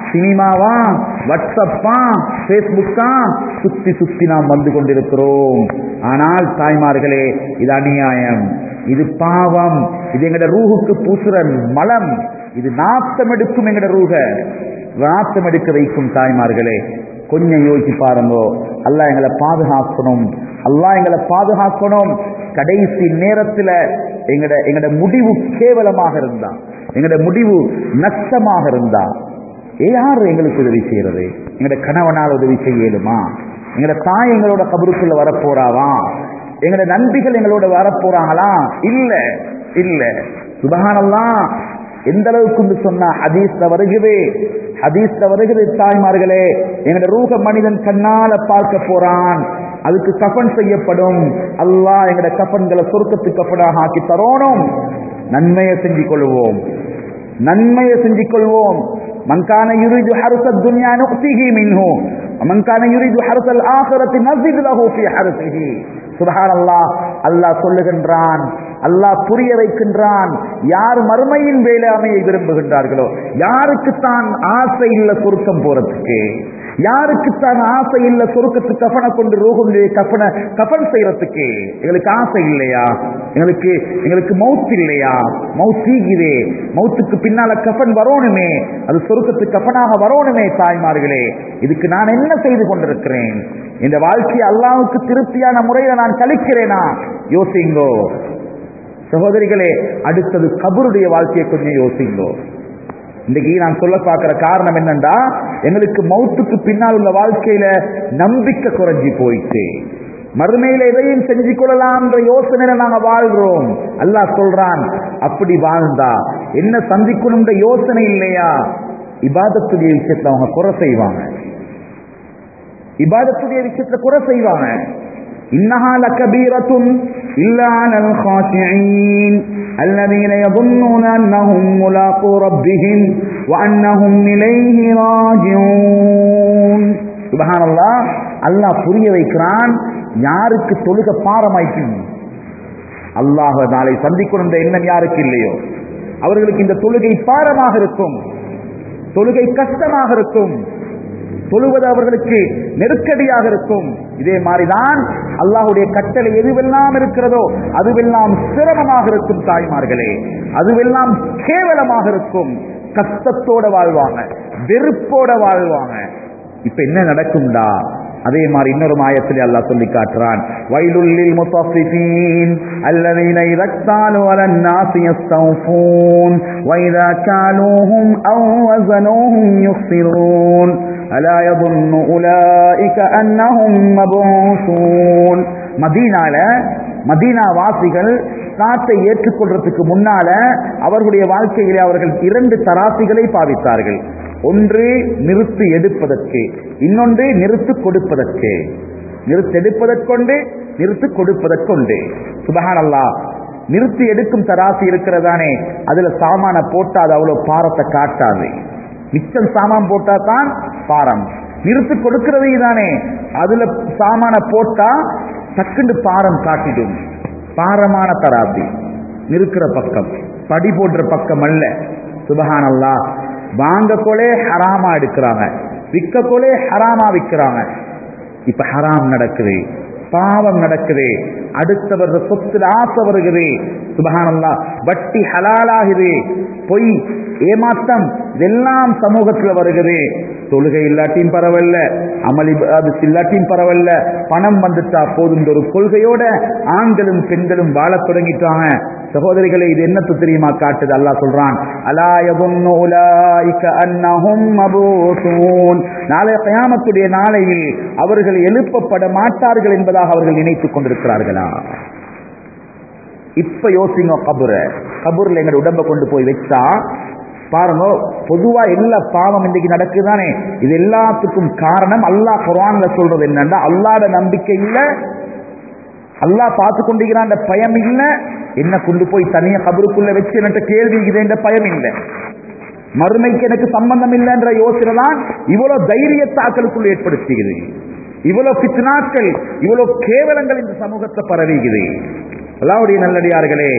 சினிமாவா வாட்ஸ்அப்பா பேஸ்புக்கா சுத்தி சுத்தி நாம் வந்து கொண்டிருக்கிறோம் ஆனால் தாய்மார்களே இது அநியாயம் இது பாவம் இது எங்கட ரூஹுக்கு பூசுற மலம் இது நாத்தம் எடுக்கும் எங்கட ரூக நாத்தம் எடுக்க வைக்கும் தாய்மார்களே கொஞ்சம் யோசிச்சு பாருங்க அல்லாஹ் எங்களை பாதுகாக்கணும் அல்லாஹ் எங்களை பாதுகாக்கணும் கடைசி நேரத்துல எங்கட எங்கட முடிவு கேவலமாக இருந்தா எங்கட முடிவு நஷ்டமாக இருந்தா யார் எங்களுக்கு உதவி செய்யறது எங்கட கணவனால் உதவி செய்ய இயலுமா எங்கட தாய் எங்களோட கபருக்குள்ள வரப்போறாவா எங்கட நண்பிகள் எங்களோட வரப்போறாங்களா இல்ல இல்ல சுபகானல்லாம் எந்த அளவுக்கு சொன்னா ஹதீஸ்ல வருகிறது ஹதீஸ்ல வருகிறது தாய்மார்களே எங்கட ரூக மனிதன் கண்ணால பார்க்க போறான் அதுக்கு கஃபன் செய்யப்படும் அல்லாஹ் எங்கட கஃபன்களை சொர்க்கத்து கஃபனாக ஆக்கி தரோணும் நன்மையை செஞ்சு கொள்வோம் நன்மையை செஞ்சு கொள்வோம் மன்கான யுரிது ஹருச துன்யா நுக்திஹி மின்ஹு மன்கான யுரிது ஹருசல் ஆஹிரத்தி நஸித் லஹு ஃபீ ஹருசிஹி சுபஹானல்லாஹ் அல்லாஹ் சொல்லுகின்றான் அல்லாஹ் புரிய வைக்கின்றான் யார் மறுமையின் வேளாமையை விரும்புகின்றார்களோ யாருக்குத்தான் ஆசை இல்ல சொருக்கம் போறதுக்கு யாருக்குத்தான் ஆசை இல்ல சொருக்கத்து கஃபனை கொண்டு ரோகுண்டு கஃபனை கஃபன் செய்யறதுக்கு எங்களுக்கு ஆசை இல்லையா எங்களுக்கு எங்களுக்கு மவுத் இல்லையா மவுத் ஈகுதே மவுத்துக்கு பின்னால கஃபன் வரணுமே அது சொருக்கத்து கஃபனாக வரணுமே தாய்மார்களே இதுக்கு நான் என்ன செய்து கொண்டிருக்கிறேன் இந்த வாழ்க்கையை அல்லாவுக்கு திருப்தியான முறையில நான் கழிக்கிறேனா யோசிங்கோ சகோதரிகளே அடுத்தது கபருடைய வாழ்க்கையை கொஞ்சம் யோசிங்கோ இன்னைக்கு நான் சொல்ல பார்க்கிற காரணம் என்னன்னா எங்களுக்கு மௌத்துக்கு பின்னால் உள்ள வாழ்க்கையில நம்பிக்கை குறைஞ்சி போயிட்டு மறுமையில எதையும் செஞ்சு கொள்ளலாம்ன்ற யோசனையில நாங்க வாழ்றோம் அல்லாஹ் சொல்றான் அப்படி வாழ்ந்தா என்ன சந்திக்கணும்ன்ற யோசனை இல்லையா இபாதத்துடைய விஷயத்துல அவங்க குறை செய்வாங்க இபாதத்துடைய விஷயத்துல குறை செய்வாங்க إنها لكبيرة إلا على الخاشعين الذين يظنون أنهم ملاقو ربهم وأنهم إليه راجعون سبحان الله அல்லாஹ் புரிய வைக்கிறான் யாருக்கு தொழுக பாரமாய்க்கும் அல்லாஹ் நாளை சந்திக்கணும் என்ற எண்ணம் யாருக்கு இல்லையோ அவர்களுக்கு இந்த தொழுகை பாரமாக இருக்கும் தொழுகை கஷ்டமாக இருக்கும் தொழுவது அவர்களுக்கு நெருக்கடியாக இருக்கும் இதே மாதிரிதான் அல்லாஹுடைய கட்டளை எதுவெல்லாம் இருக்கிறதோ அதுவெல்லாம் சிரமமாக இருக்கும் தாய்மார்களே அதுவெல்லாம் கேவலமாக இருக்கும் கஷ்டத்தோட வாழ்வாங்க வெறுப்போட வாழ்வாங்க இப்ப என்ன நடக்கும்டா அதே மாதிரி இன்னொரு மாயத்தில் அல்லாஹ் சொல்லி காட்டுறான் வயலுள்ளில் முத்தஃபிஃபீன் الذين إذا اكتالوا على الناس يستوفون وإذا كالوهم أو وزنوهم يخسرون ألا يظن أولئك أنهم مبعوثون மதீனால மதீனா வாசிகள் காத்தை ஏற்றுக்கொள்றதுக்கு முன்னால அவர்களுடைய வாழ்க்கையிலே அவர்கள் இரண்டு தராசிகளை பாவித்தார்கள் ஒன்று நிறுத்து எடுப்பதற்கு இன்னொன்று நிறுத்து கொடுப்பதற்கு நிறுத்து எடுப்பதற்கொண்டு நிறுத்து கொடுப்பதற்கொண்டு சுபஹான் அல்லா நிறுத்தி எடுக்கும் தராசி இருக்கிறதானே அதுல சாமான போட்டா அது அவ்வளவு பாரத்தை காட்டாது மிச்சம் சாமான் போட்டா தான் பாரம் நிறுத்து கொடுக்கிறது தானே அதுல சாமான போட்டா டக்குண்டு பாரம் காட்டிடும் பாரமான தராசி நிற்கிற பக்கம் படி போடுற பக்கம் அல்ல சுபஹான் அல்லா வாங்க கொலே ஹராமா எடுக்கிறாங்க விற்க கொலே ஹராமா விற்கிறாங்க இப்ப ஹராம் நடக்குது பாவம் நடக்குது அடுத்தவர் சொத்துல ஆசை வருகிறது சுபகானந்தா வட்டி ஹலாலாகுது பொய் ஏமாத்தம் இதெல்லாம் சமூகத்துல வருகிறது தொழுகை இல்லாட்டியும் பரவாயில்ல அமளி அது இல்லாட்டியும் பரவாயில்ல பணம் வந்துட்டா போதும் ஒரு கொள்கையோட ஆண்களும் பெண்களும் வாழத் தொடங்கிட்டாங்க சகோதரிகளை இது என்னத்து தெரியுமா காட்டுது அல்லாஹ் சொல்றான் நாளைய கயாமத்துடைய நாளையில் அவர்கள் எழுப்பப்பட மாட்டார்கள் என்பதாக அவர்கள் நினைத்துக் கொண்டிருக்கிறார்களா இப்ப யோசிங்க கபுர கபூர்ல எங்க உடம்ப கொண்டு போய் வச்சா பாருங்க பொதுவா எல்லா பாவம் இன்றைக்கு நடக்குதானே இது எல்லாத்துக்கும் காரணம் அல்லாஹ் குரான்ல சொல்றது என்னன்னா அல்லாத நம்பிக்கை இல்ல அல்லாஹ் பார்த்து கொண்டிருக்கிறான் பயம் இல்ல என்ன கொண்டு போய் தனியா கபருக்குள்ள வச்சு என்கிட்ட கேள்வி என்ற பயம் இல்லை மறுமைக்கு எனக்கு சம்பந்தம் இல்லைன்ற யோசனை தான் இவ்வளவு தைரியத்தாக்களுக்குள் ஏற்படுத்துகிறது இவ்வளவு பித்னாக்கள் இவ்வளவு கேவலங்கள் இந்த சமூகத்தை பரவிக்குது அல்லாவுடைய நல்லடியார்களே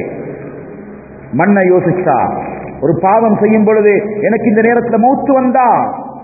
மண்ணை யோசிச்சா ஒரு பாவம் செய்யும் பொழுது எனக்கு இந்த நேரத்தில் மௌத்து வந்தா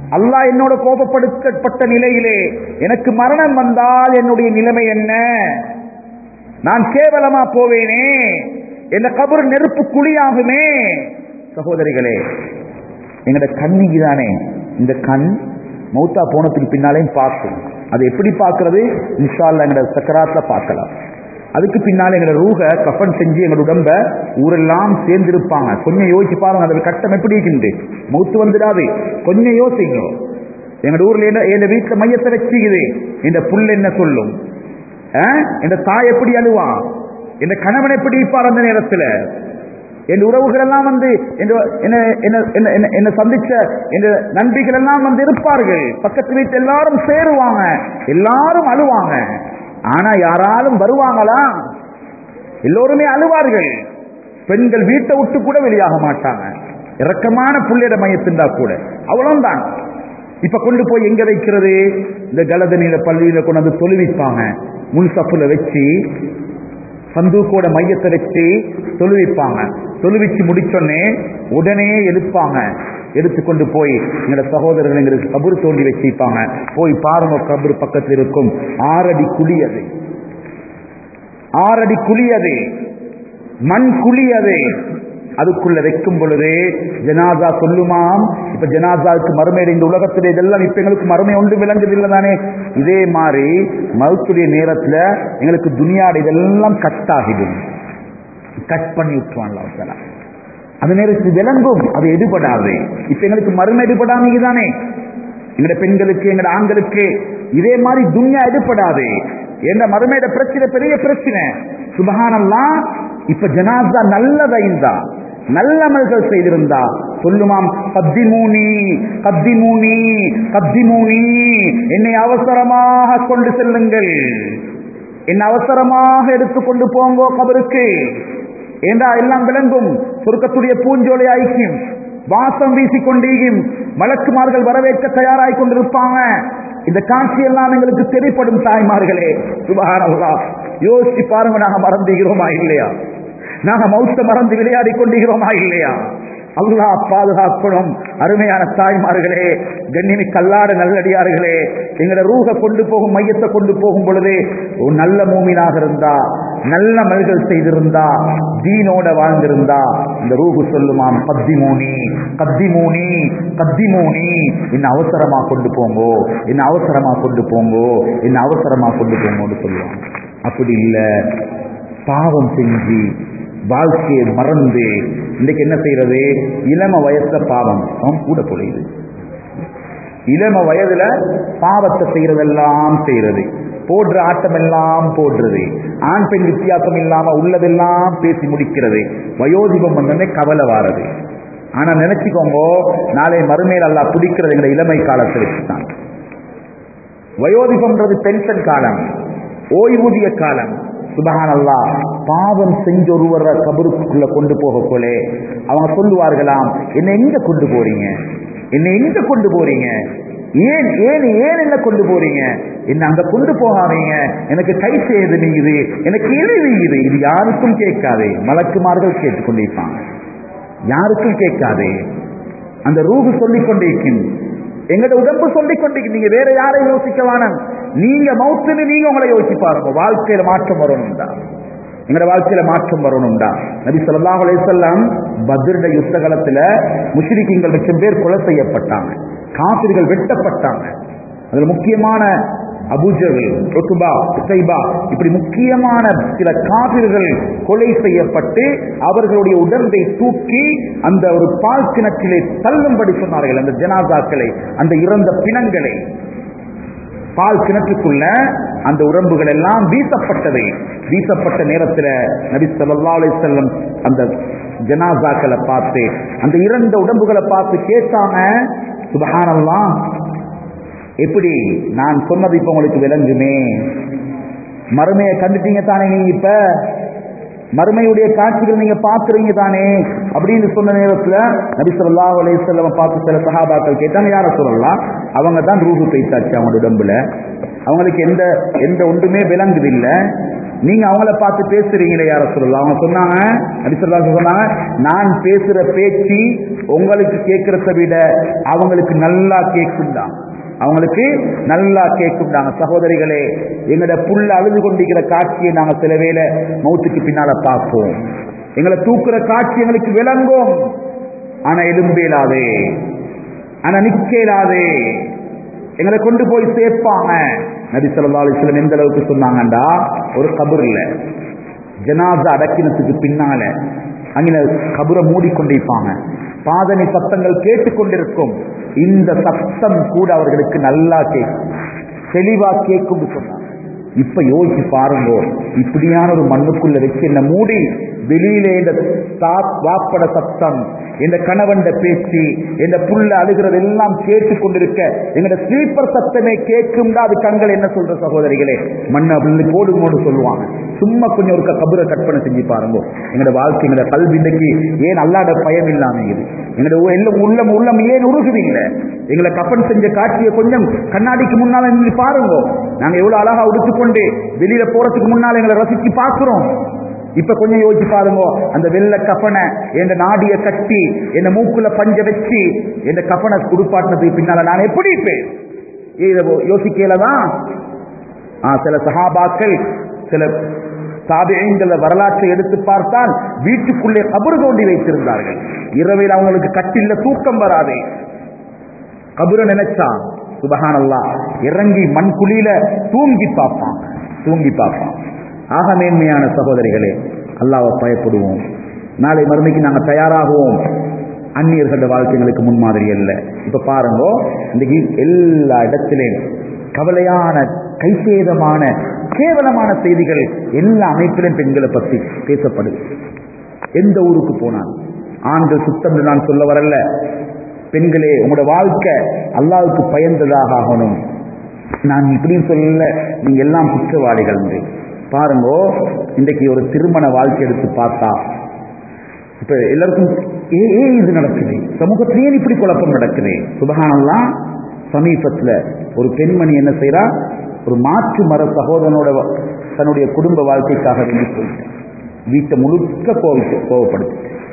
அல்லாஹ் என்னோட கோபப்படுத்தப்பட்ட நிலையிலே எனக்கு மரணம் வந்தால் என்னுடைய நிலைமை என்ன நான் கேவலமா போவேனே என்ற கபர் நெருப்பு குழியாகுமே சகோதரிகளே எங்கட கண்ணிக்கு தானே இந்த கண் மௌத்தா போனதுக்கு பின்னாலேயும் பார்க்கும் அது எப்படி பார்க்கிறது இன்ஷால்ல எங்கட சக்கராத்துல பார்க்கலாம் அதுக்கு பின்னால எங்களோட ரூக கஃபன் செஞ்சு எங்களோட உடம்ப ஊரெல்லாம் சேர்ந்திருப்பாங்க கொஞ்சம் யோசிச்சு பாருங்க அதோட கட்டம் எப்படி இருக்குது மௌத்து வந்துடாது கொஞ்சம் யோசிங்க எங்களோட ஊர்ல என்ன என் வீட்டுல மையத்தை வச்சுக்குது இந்த புல் என்ன சொல்லும் இந்த தாய் எப்படி அழுவான் இந்த கணவன் எப்படி இருப்பார் அந்த நேரத்துல என் உறவுகள் எல்லாம் வந்து என்ன சந்திச்ச என் நண்பிகள் எல்லாம் வந்து இருப்பார்கள் பக்கத்து வீட்டு எல்லாரும் சேருவாங்க எல்லாரும் அழுவாங்க ஆனா யாராலும் வருவாங்களா எல்லோருமே அழுவார்கள் பெண்கள் வீட்டை விட்டு கூட வெளியாக மாட்டாங்க இறக்கமான புள்ளிட மையத்தின்டா கூட அவ்வளவுதான் இப்ப கொண்டு போய் எங்க வைக்கிறது இந்த கலதனியில பள்ளியில கொண்டு வந்து தொழுவிப்பாங்க முன் சப்புல வச்சு சந்தூக்கோட மையத்தை வச்சு தொழுவிப்பாங்க தொழுவிச்சு முடிச்சோடனே உடனே எடுப்பாங்க எடுத்துக்கொண்டு போய் எங்களோட சகோதரர்கள் எங்களுக்கு கபர் தோண்டி வச்சிருப்பாங்க போய் பாருங்க கபர் பக்கத்தில் இருக்கும் ஆறடி குழி அது ஆறடி குழி அது மண் குழி அது அதுக்குள்ள வைக்கும் பொழுது ஜனாசா சொல்லுமாம் இப்ப ஜனாசாவுக்கு மறுமையில இந்த உலகத்துல இதெல்லாம் இப்ப எங்களுக்கு மறுமை ஒன்று விளங்குது இல்லை தானே இதே மாதிரி மருத்துவ நேரத்துல எங்களுக்கு துணியாடு இதெல்லாம் கட் ஆகிடும் கட் பண்ணி விட்டுருவான் அது நேரத்தில் விளங்கும் அது எடுபடாது இப்ப எங்களுக்கு மறுமை எடுபடாம தானே எங்கட பெண்களுக்கு எங்கட ஆண்களுக்கு இதே மாதிரி துன்யா எடுபடாது என்ற மறுமையிட பிரச்சனை பெரிய பிரச்சனை சுபகானல்லாம் இப்ப ஜனாசா நல்லதைந்தா நல்ல அமல்கள் செய்திருந்தா சொல்லுமாம் கத்தி மூனி கத்தி மூனி கத்தி மூனி என்னை அவசரமாக கொண்டு செல்லுங்கள் என்னை அவசரமாக எடுத்துக்கொண்டு போங்கோ கபருக்கு ஏண்டா எல்லாம் விளங்கும் சொர்க்கத்துடைய பூஞ்சோலை ஐக்கியம் வாசம் வீசிக்கொண்டீகும் மலக்குமார்கள் வரவேற்க தயாராய் கொண்டிருப்பாங்க இந்த காட்சி எல்லாம் எங்களுக்கு தெரிப்படும் தாய்மார்களே சுபகானவர்களா யோசிச்சு பாருங்க நாங்க மறந்துகிறோமா இல்லையா நாங்க மௌத்த மறந்து விளையாடி கொண்டிருக்கிறோமா இல்லையா அல்லா பாதுகாக்கணும் அருமையான தாய்மார்களே கண்ணிமி கல்லாட நல்லடியார்களே எங்கட ரூக கொண்டு போகும் மையத்தை கொண்டு போகும் பொழுது ஒரு நல்ல மூமினாக இருந்தா நல்ல மல்கள் செய்திருந்தா தீனோட வாழ்ந்திருந்தா இந்த ரூகு சொல்லுமாம் கத்தி மூனி கத்தி மூனி கத்தி மூனி என்ன அவசரமா கொண்டு போங்கோ என்ன அவசரமா கொண்டு போங்கோ என்ன அவசரமா கொண்டு போங்கோன்னு சொல்லுவாங்க அப்படி இல்லை பாவம் செஞ்சு வாழ்க்கையை மறந்து இன்னைக்கு என்ன செய்யறது இளம வயசுல பாவம் அவன் கூட பொழியுது இளம வயதுல பாவத்தை செய்யறதெல்லாம் செய்யறது போடுற ஆட்டம் எல்லாம் போடுறது ஆண் பெண் வித்தியாசம் இல்லாம உள்ளதெல்லாம் பேசி முடிக்கிறது வயோதிபம் வந்தோடனே கவலை வாரது ஆனா நினைச்சுக்கோங்க நாளை மறுமையில் அல்லா பிடிக்கிறது எங்களை இளமை காலத்தை வச்சுதான் வயோதிபம்ன்றது பென்ஷன் காலம் ஓய்வூதிய காலம் சுபகான் அல்லா பாவம் செஞ்ச ஒருவர கபருக்குள்ள கொண்டு போகக்கொள்ளே அவங்க சொல்லுவார்களாம் என்ன எங்க கொண்டு போறீங்க என்ன எங்க கொண்டு போறீங்க ஏன் ஏன் ஏன் என்ன கொண்டு போறீங்க என்ன அங்க கொண்டு போகாதீங்க எனக்கு கை செய்து நீங்குது எனக்கு எது நீங்குது இது யாருக்கும் கேட்காதே மலக்குமார்கள் கேட்டுக்கொண்டிருப்பாங்க யாருக்கும் கேட்காதே அந்த ரூபு சொல்லிக் கொண்டிருக்கும் எங்கட உடம்பு சொல்லிக் கொண்டிருக்கு நீங்க வேற யாரையும் யோசிக்க வேணாம் நீங்க மவுத்துன்னு நீங்க உங்களை யோசிச்சு பாருங்க வாழ்க்கையில மாற்றம் வரணும்டா எங்கட வாழ்க்கையில மாற்றம் வரணும்டா நபி சொல்லாஹ் அலையம் பத்ருட யுத்த காலத்துல முஸ்லிம்கள் லட்சம் பேர் கொலை செய்யப்பட்டாங்க காசிர்கள் வெட்டப்பட்டாங்க அதுல முக்கியமான அபுஜர்கள் ருத்துபா உசைபா இப்படி முக்கியமான சில காவிர்கள் கொலை செய்யப்பட்டு அவர்களுடைய உடம்பை தூக்கி அந்த ஒரு பால் கிணற்றிலே தள்ளும்படி சொன்னார்கள் அந்த ஜனாதாக்களை அந்த இறந்த பிணங்களை பால் கிணற்றுக்குள்ள அந்த உடம்புகள் எல்லாம் வீசப்பட்டது வீசப்பட்ட நேரத்தில் நபி சொல்லா அலி செல்லம் அந்த ஜனாசாக்களை பார்த்து அந்த இறந்த உடம்புகளை பார்த்து கேட்டாங்க சுபகானல்லாம் எப்படி நான் சொன்னது இப்ப உங்களுக்கு விளங்குமே மறுமையை கண்டுட்டீங்க தானே நீங்க இப்ப மறுமையுடைய காட்சிகள் நீங்க பாக்குறீங்க தானே அப்படின்னு சொன்ன நேரத்துல நபி சொல்லா அலையம் பார்த்து சில சகாபாக்கள் கேட்டாங்க யார சொல்லலாம் அவங்க தான் ரூபு பேசாச்சு அவங்க உடம்புல அவங்களுக்கு எந்த எந்த ஒன்றுமே விளங்குது இல்ல நீங்க அவங்கள பார்த்து பேசுறீங்களே யார சொல்லலாம் அவங்க சொன்னாங்க அடிசல்லா சொன்னாங்க நான் பேசுற பேச்சு உங்களுக்கு கேட்கறத விட அவங்களுக்கு நல்லா கேட்கும்தான் அவங்களுக்கு நல்லா கேட்கும்டாங்க சகோதரிகளே எங்கட புள்ள அழுது கொண்டிருக்கிற காட்சியை நாங்க சில வேளை மௌத்துக்கு பின்னால பார்ப்போம் எங்களை தூக்குற காட்சி எங்களுக்கு விளங்கும் ஆனா எலும்பேலாதே ஆனா நிக்கலாதே எங்களை கொண்டு போய் சேர்ப்பாங்க நபி சொல்லா அலிஸ்லம் எந்த அளவுக்கு சொன்னாங்கண்டா ஒரு கபூர்ல ஜனாசா அடக்கினத்துக்கு பின்னால அங்கே கபுரை மூடிக்கொண்டிருப்பாங்க பாதனை சத்தங்கள் கேட்டுக்கொண்டிருக்கும் இந்த சத்தம் கூட அவர்களுக்கு நல்லா கேட்கும் தெளிவா கேட்கும் சொன்னாங்க இப்ப யோசிச்சு பாருங்க இப்படியான ஒரு மண்ணுக்குள்ள வச்சு என்ன மூடி வெளியிலே இந்த வாப்பட சத்தம் இந்த கணவன் பேச்சு இந்த புல்ல அழுகிறது எல்லாம் கேட்டுக் கொண்டிருக்க எங்கட ஸ்லீப்பர் சத்தமே கேட்கும்டா அது கண்கள் என்ன சொல்ற சகோதரிகளே மண்ணை அப்படி போடுங்கோடு சொல்லுவாங்க சும்மா கொஞ்சம் ஒரு கபுரை கற்பனை செஞ்சு பாருங்க எங்களோட வாழ்க்கை எங்களோட கல்வி இன்னைக்கு ஏன் அல்லாட பயம் இல்லாம இது எங்களோட எல்லாம் உள்ளம் உள்ளம் ஏன் உருகுது இல்லை எங்களை கப்பன் செஞ்ச காட்சியை கொஞ்சம் கண்ணாடிக்கு முன்னால நின்று பாருங்க நாங்க எவ்வளவு அழகா உடுத்துக்கொண்டு வெளியில போறதுக்கு முன்னால எங்களை ரசிச்சு பார்க்கிறோம் இப்ப கொஞ்சம் யோசிச்சு பாருங்க அந்த வெள்ள கஃபனை என் நாடிய கட்டி என் மூக்குல பஞ்ச வச்சு என் கஃபனை குடுப்பாட்டினதுக்கு பின்னால நான் எப்படி இருப்பேன் இதை யோசிக்கலதான் சில சகாபாக்கள் சில தாபியங்கள வரலாற்றை எடுத்து பார்த்தால் வீட்டுக்குள்ளே கபரு தோண்டி வைத்திருந்தார்கள் இரவில் அவங்களுக்கு கட்டில தூக்கம் வராது கபுர நினைச்சா சுபகானல்லா இறங்கி மண் குழியில தூங்கி பார்ப்பான் தூங்கி பார்ப்பான் ஆக மேன்மையான சகோதரிகளே அல்லாவை பயப்படுவோம் நாளை மறுமைக்கு நாங்கள் தயாராகுவோம் அந்நியர்கள வாழ்க்கைகளுக்கு முன்மாதிரி அல்ல இப்ப பாருங்க இன்னைக்கு எல்லா இடத்திலேயும் கவலையான கைசேதமான கேவலமான செய்திகள் எல்லா அமைப்பிலும் பெண்களை பற்றி பேசப்படுது எந்த ஊருக்கு போனான் ஆண்கள் சுத்தம் நான் சொல்ல வரல பெண்களே உங்களோட வாழ்க்கை அல்லாவுக்கு பயந்ததாக ஆகணும் நான் இப்படியும் சொல்லல நீங்க எல்லாம் குற்றவாளிகள் பாருங்க இன்றைக்கு ஒரு திருமண வாழ்க்கை எடுத்து பார்த்தா இப்ப எல்லாருக்கும் ஏ ஏ இது நடக்குது சமூகத்திலேயே இப்படி குழப்பம் நடக்குது சுபகானெல்லாம் சமீபத்தில் ஒரு பெண்மணி என்ன செய்யறா ஒரு மாற்று மர சகோதரனோட தன்னுடைய குடும்ப வாழ்க்கைக்காக வேண்டி போயிட்டு வீட்டை முழுக்க கோவிச்சு கோவப்படுத்து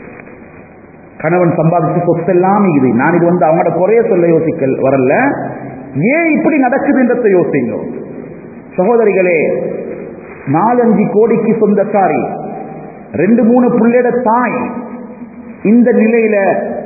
கணவன் சம்பாதிச்சு சொத்தெல்லாம் இது நான் இது வந்து அவங்களோட குறைய சொல்ல யோசிக்க வரல ஏன் இப்படி நடக்குதுன்றத யோசிங்க சகோதரிகளே நாலஞ்சு கோடிக்கு சொந்தக்காரி ரெண்டு மூணு புள்ளையோட தாய் இந்த நிலையில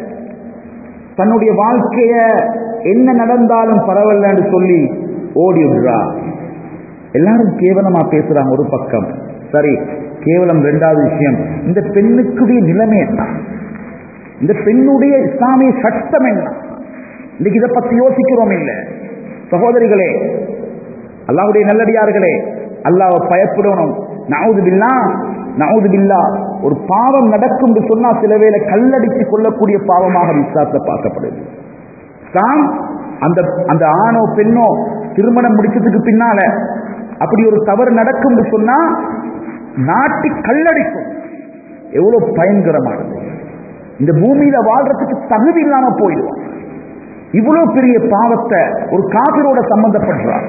தன்னுடைய வாழ்க்கைய என்ன நடந்தாலும் பரவாயில்லன்னு சொல்லி ஓடி விடுறா எல்லாரும் கேவலமா பேசுறாங்க ஒரு பக்கம் சரி கேவலம் ரெண்டாவது விஷயம் இந்த பெண்ணுக்குடைய நிலைமை என்ன இந்த பெண்ணுடைய இஸ்லாமிய சட்டம் என்ன இன்னைக்கு இதை பத்தி யோசிக்கிறோம் இல்லை சகோதரிகளே அல்லாவுடைய நல்லடியார்களே அல்லாவை பயப்படணும் நவுது பில்லா நவுது பில்லா ஒரு பாவம் நடக்கும் என்று சொன்னா சில வேளை கல்லடித்து கொள்ளக்கூடிய பாவமாக இஸ்லாத்தில் பார்க்கப்படுது இஸ்லாம் அந்த அந்த ஆணோ பெண்ணோ திருமணம் முடிச்சதுக்கு பின்னால அப்படி ஒரு தவறு நடக்கும் என்று சொன்னா நாட்டி கல்லடிக்கும் எவ்வளவு பயங்கரமானது இந்த பூமியில வாழ்றதுக்கு தகுதி இல்லாம போயிடுவான் இவ்வளவு பெரிய பாவத்தை ஒரு காபிரோட சம்பந்தப்படுறார்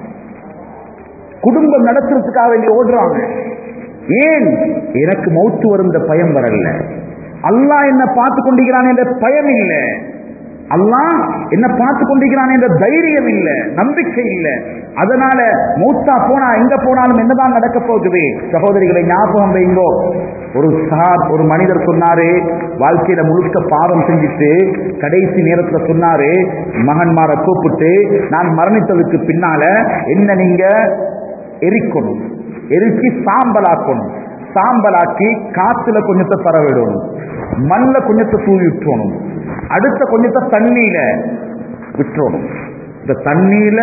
குடும்பம் நடத்துறதுக்காக வேண்டி ஓடுறாங்க ஏன் எனக்கு மௌத்து வருந்த பயம் வரல அல்லாஹ் என்ன பார்த்து கொண்டிருக்கிறான் என்ற பயம் இல்லை அல்லாஹ் என்ன பார்த்து கொண்டிருக்கிறான் என்ற தைரியம் இல்லை நம்பிக்கை இல்லை அதனால மூத்தா போனா எங்க போனாலும் என்னதான் நடக்க போகுது சகோதரிகளை ஞாபகம் வைங்கோ ஒரு சார் ஒரு மனிதர் சொன்னாரு வாழ்க்கையில முழுக்க பாவம் செஞ்சுட்டு கடைசி நேரத்துல சொன்னாரு மகன்மாரை கூப்பிட்டு நான் மரணித்ததுக்கு பின்னால என்ன நீங்க எரிக்கணும் எரிச்சு சாம்பலாக்கணும் சாம்பலாக்கி காத்துல கொஞ்சத்தை பரவிடணும் மண்ல கொஞ்சத்தை தூவி விட்டுறணும் அடுத்த கொஞ்சத்தை தண்ணியில விட்டுறணும் இந்த தண்ணியில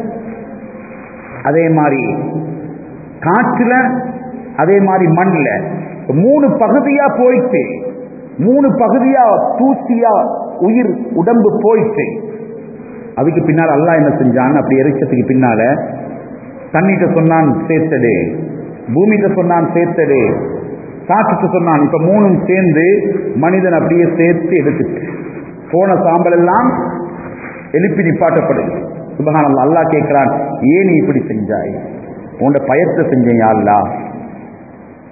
அதே மாதிரி காற்றுல அதே மாதிரி மண்ல மூணு பகுதியா போயிட்டு மூணு பகுதியா தூசியா உயிர் உடம்பு போயிட்டு அதுக்கு பின்னால் அல்லாஹ் என்ன செஞ்சான் அப்படி எரிச்சதுக்கு பின்னால தண்ணிட்ட சொன்னான் சேர்த்தடு பூமிகிட்ட சொன்னான் சேர்த்தடு காற்றுக்கு சொன்னான் இப்ப மூணும் சேர்ந்து மனிதன் அப்படியே சேர்த்து எடுத்துட்டு போன சாம்பல் எல்லாம் எழுப்பி நிப்பாட்டப்படுது சுபகானல்லா அல்லாஹ் கேட்கிறான் ஏன் நீ இப்படி செஞ்சாய் உன்ட பயத்தை செஞ்சேன் அல்லா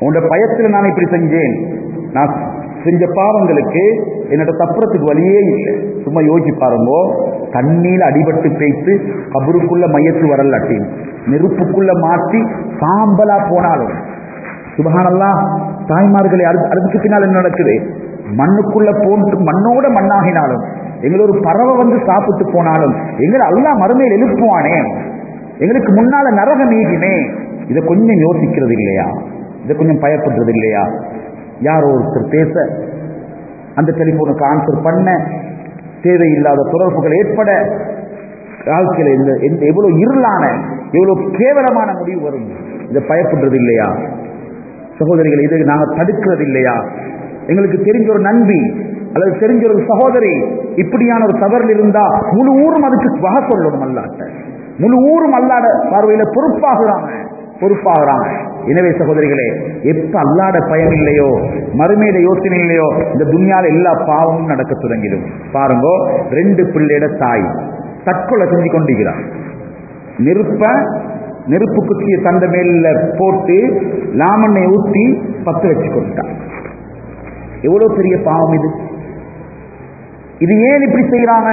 உன்னோட பயத்தில் நான் இப்படி செஞ்சேன் நான் செஞ்ச பாவங்களுக்கு என்னோட தப்புறத்துக்கு வழியே இல்லை சும்மா யோசிச்சு பாருங்க தண்ணீர் அடிபட்டு பேய்த்து கபருக்குள்ள மையத்து வரலாட்டின் நெருப்புக்குள்ள மாற்றி சாம்பலா போனாலும் சுபகானல்லா தாய்மார்களை அறு அதுக்கு பின்னால் என்ன நடக்குது மண்ணுக்குள்ள போன்று மண்ணோட மண்ணாகினாலும் எங்களை ஒரு பறவை வந்து சாப்பிட்டு போனாலும் எங்களை அல்லா மறுமையில் எழுப்புவானே எங்களுக்கு முன்னால நரகம் நீகினே இதை கொஞ்சம் யோசிக்கிறது இல்லையா இதை கொஞ்சம் பயப்படுறது இல்லையா யாரோ ஒருத்தர் பேச அந்த டெலிபோனுக்கு ஆன்சர் பண்ண தேவையில்லாத தொடர்புகள் ஏற்பட வாழ்க்கையில் இந்த எந்த எவ்வளவு இருளான எவ்வளவு கேவலமான முடிவு வரும் இதை பயப்படுறது இல்லையா சகோதரிகள் இதை நாங்கள் தடுக்கிறது இல்லையா எங்களுக்கு தெரிஞ்ச ஒரு நண்பி அல்லது தெரிஞ்ச ஒரு சகோதரி இப்படியான ஒரு தவறில் இருந்தா முழு ஊரும் அதுக்கு வகை சொல்லணும் அல்லாட்ட முழு ஊரும் அல்லாட பார்வையில பொறுப்பாகிறாங்க பொறுப்பாகிறாங்க எனவே சகோதரிகளே எப்ப அல்லாட பயன் இல்லையோ மறுமையில யோசனை இல்லையோ இந்த துன்யால எல்லா பாவமும் நடக்க தொடங்கிடும் பாருங்க ரெண்டு பிள்ளையோட தாய் தற்கொலை செஞ்சு கொண்டிருக்கிறார் நெருப்ப நெருப்பு குச்சிய தந்த மேல போட்டு லாமண்ணை ஊற்றி பத்து வச்சு கொண்டான் எவ்வளவு பெரிய பாவம் இது இது ஏன் இப்படி செய்யறாங்க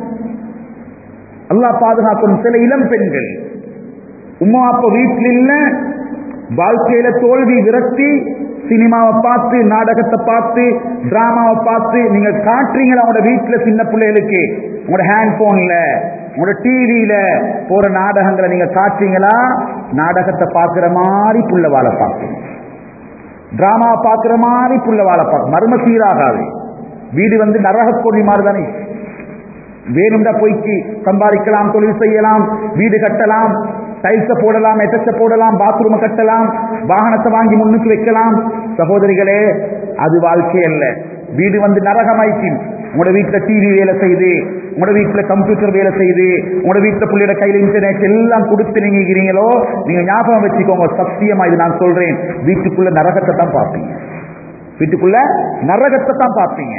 அல்லாஹ் பாதுகாக்கணும் சில இளம் பெண்கள் உமா அப்ப வீட்டில் இல்ல வாழ்க்கையில தோல்வி விரட்டி சினிமாவை பார்த்து நாடகத்தை பார்த்து டிராமாவை பார்த்து நீங்க காட்டுறீங்களா உங்களோட வீட்டுல சின்ன பிள்ளைகளுக்கு உங்களோட ஹேண்ட் போன்ல உங்களோட டிவியில போற நாடகங்களை நீங்க காட்டுறீங்களா நாடகத்தை பார்க்கிற மாதிரி புள்ள வாழ பார்க்கணும் டிராமா பார்க்கிற மாதிரி புள்ள வாழ பார்க்க மர்ம சீராகாது வீடு வந்து நரக கொடி மாதிரி தானே வேணும்டா போய்க்கு சம்பாதிக்கலாம் தொழில் செய்யலாம் வீடு கட்டலாம் டைல்ஸ போடலாம் எட்டச்ச போடலாம் பாத்ரூம் கட்டலாம் வாகனத்தை வாங்கி முன்னுக்கு வைக்கலாம் சகோதரிகளே அது வாழ்க்கை அல்ல வீடு வந்து நரகமாய்க்கு உங்களோட வீட்டுல டிவி வேலை செய்து உங்களோட வீட்டுல கம்ப்யூட்டர் வேலை செய்து உங்களோட வீட்டுல பிள்ளையோட கையில இன்டர்நெட் எல்லாம் கொடுத்து நீங்க இருக்கிறீங்களோ நீங்க ஞாபகம் வச்சுக்கோங்க சத்தியமா இது நான் சொல்றேன் வீட்டுக்குள்ள நரகத்தை தான் பார்ப்பீங்க வீட்டுக்குள்ள நரகத்தை தான் பார்ப்பீங்க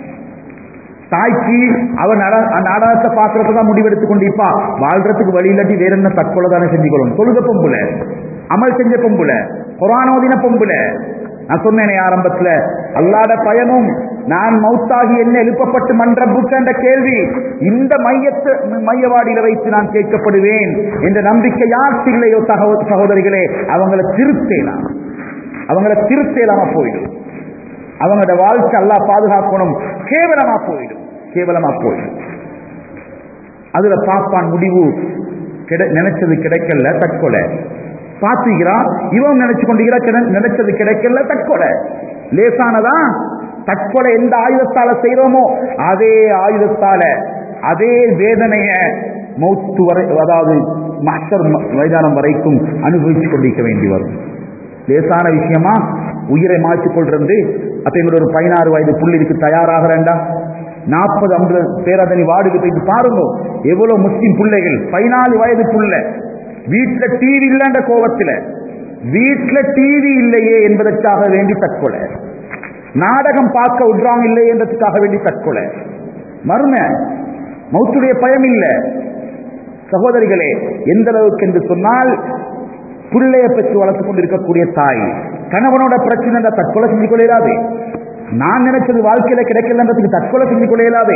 தாய்க்கு அவன் நாடகத்தை பார்க்கறதுக்கு தான் முடிவெடுத்து கொண்டிருப்பா வாழ்றதுக்கு வழி இல்லாட்டி வேற என்ன தற்கொலை தானே செஞ்சு கொள்ளணும் தொழுக பொம்புல அமல் செஞ்ச பொம்புல கொரானோதின பொம்புல நான் சொன்னேனே ஆரம்பத்துல அல்லாட பயனும் நான் மௌத்தாகி என்ன எழுப்பப்பட்டு மன்றபுக்கு என்ற கேள்வி இந்த மையத்து மையவாடியில வைத்து நான் கேட்கப்படுவேன் என்ற நம்பிக்கை யாருக்கு இல்லையோ சகோ சகோதரிகளே அவங்கள திருத்தேலாம் அவங்கள திருத்தேலாம போயிடும் அவங்களோட வாழ்க்கை அல்லா பாதுகாக்கணும் கேவலமா போயிடும் கேவலமா போயிடும் அதுல பாப்பான் முடிவு நினைச்சது கிடைக்கல தற்கொலை பாத்துக்கிறான் இவன் நினைச்சு கொண்டிருக்கிறா நினைச்சது கிடைக்கல தற்கொலை லேசானதா தற்கொலை எந்த ஆயுதத்தால செய்யறோமோ அதே ஆயுதத்தால அதே வேதனைய மௌத்து வரை அதாவது மஸ்டர் மைதானம் வரைக்கும் அனுபவிச்சு கொண்டிருக்க வேண்டி வரும் லேசான விஷயமா உயிரை மாற்றிக் கொள்றது அப்ப எங்களோட ஒரு பதினாறு வயது புள்ளிக்கு தயாராகிறேன்டா நாற்பது ஐம்பது பேரதனி வார்டுக்கு போயிட்டு பாருங்க எவ்வளவு முஸ்லிம் பிள்ளைகள் பதினாலு வயது புள்ள வீட்டுல டிவி இல்லைன்ற கோபத்துல வீட்டுல டிவி இல்லையே என்பதற்காக வேண்டி தற்கொலை நாடகம் பார்க்க விடுறாங்க இல்லை என்றதுக்காக வேண்டி தற்கொலை மர்ம மௌத்துடைய பயம் இல்லை சகோதரிகளே எந்த அளவுக்கு என்று சொன்னால் பிள்ளைய பெற்று வளர்த்துக் கொண்டிருக்கக்கூடிய தாய் கணவனோட பிரச்சனை தற்கொலை செஞ்சு கொள்ளையிலாதே நான் நினைச்சது வாழ்க்கையில கிடைக்கலன்றதுக்கு தற்கொலை செஞ்சு கொள்ளையிலாதே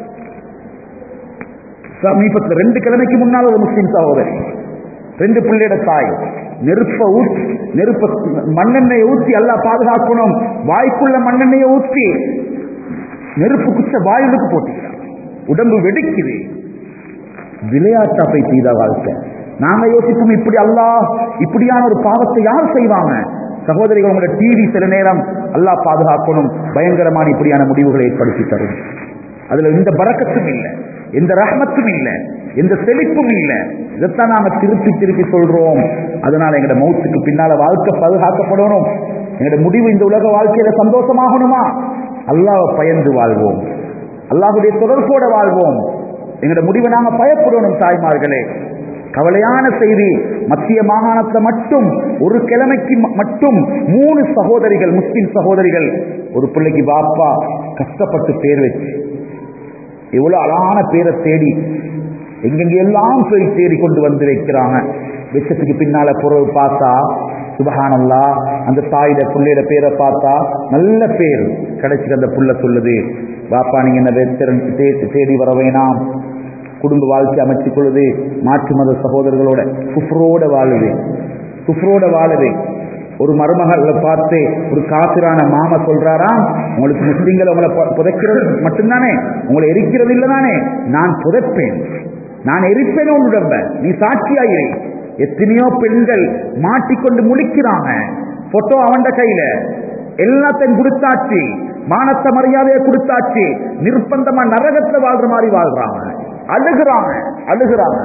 சமீபத்தில் ரெண்டு கிழமைக்கு முன்னால் ஒரு முஸ்லிம் சகோதரி ரெண்டு பிள்ளையோட தாய் நெருப்ப ஊற்றி நெருப்ப மண்ணெண்ணெயை ஊற்றி எல்லாம் பாதுகாக்கணும் வாய்க்குள்ள மண்ணெண்ணெயை ஊற்றி நெருப்பு குச்ச வாயுக்கு போட்டுக்கிறான் உடம்பு வெடிக்குது விளையாட்டா போய் செய்த வாழ்க்கை நாங்க யோசிப்போம் இப்படி அல்லா இப்படியான ஒரு பாவத்தை யார் செய்வாங்க சகோதரிகள் உங்களோட டிவி சில நேரம் அல்லா பாதுகாக்கணும் பயங்கரமான இப்படியான முடிவுகளை ஏற்படுத்தி தரும் அதுல எந்த பறக்கத்தும் இல்லை எந்த ரஹ்மத்தும் இல்லை எந்த செழிப்பும் இல்லை இதைத்தான் நாங்க திருப்பி திருப்பி சொல்றோம் அதனால எங்களோட மௌத்துக்கு பின்னால வாழ்க்கை பாதுகாக்கப்படணும் எங்களோட முடிவு இந்த உலக வாழ்க்கையில சந்தோஷமாகணுமா அல்லாவை பயந்து வாழ்வோம் அல்லாஹுடைய தொடர்போட வாழ்வோம் எங்களோட முடிவை நாங்க பயப்படணும் தாய்மார்களே கவலையான செய்தி மத்திய மாகாணத்துல மட்டும் ஒரு கிழமைக்கு மட்டும் மூணு சகோதரிகள் முஸ்லிம் சகோதரிகள் ஒரு பிள்ளைக்கு பாப்பா கஷ்டப்பட்டு பேர் வச்சு எவ்வளவு அழகான பேரை தேடி எங்கெங்க எல்லாம் போய் தேடி கொண்டு வந்து வைக்கிறாங்க விஷத்துக்கு பின்னால பொருள் பார்த்தா சுபஹானல்லா அந்த தாயிட புள்ளையிட பேரை பார்த்தா நல்ல பேர் கிடைச்சிட்டு அந்த புள்ள சொல்லுது வாப்பா நீங்க என்ன வெத்தரன் தே- தேடி வர வேணாம் குடும்ப வாழ்க்கை அமைச்சுக் கொள்ளுது மாற்று மத சகோதரர்களோட குஃப்ரோட வாழுது குஃப்ரோட வாழுது ஒரு மருமகளை பார்த்து ஒரு காசிரான மாமா சொல்றாராம் உங்களுக்கு முஸ்லிம்கள் உங்களை பொ- புதைக்கிறது மட்டும்தானே உங்களை எரிக்கிறது இல்லை தானே நான் புதைப்பேன் நான் எரிப்பேன் உன் உடம்ப நீ சாட்சியாயிரு எத்தனையோ பெண்கள் மாட்டிக்கொண்டு முழிக்கிறாங்க போட்டோ அவன்ட கையில எல்லாத்தையும் கொடுத்தாச்சு மானத்த மரியாதையை கொடுத்தாச்சு நிர்பந்தமா நரகத்துல வாழ்ற மாதிரி வாழ்றாங்க அழுகுறாங்க அழுகுறாங்க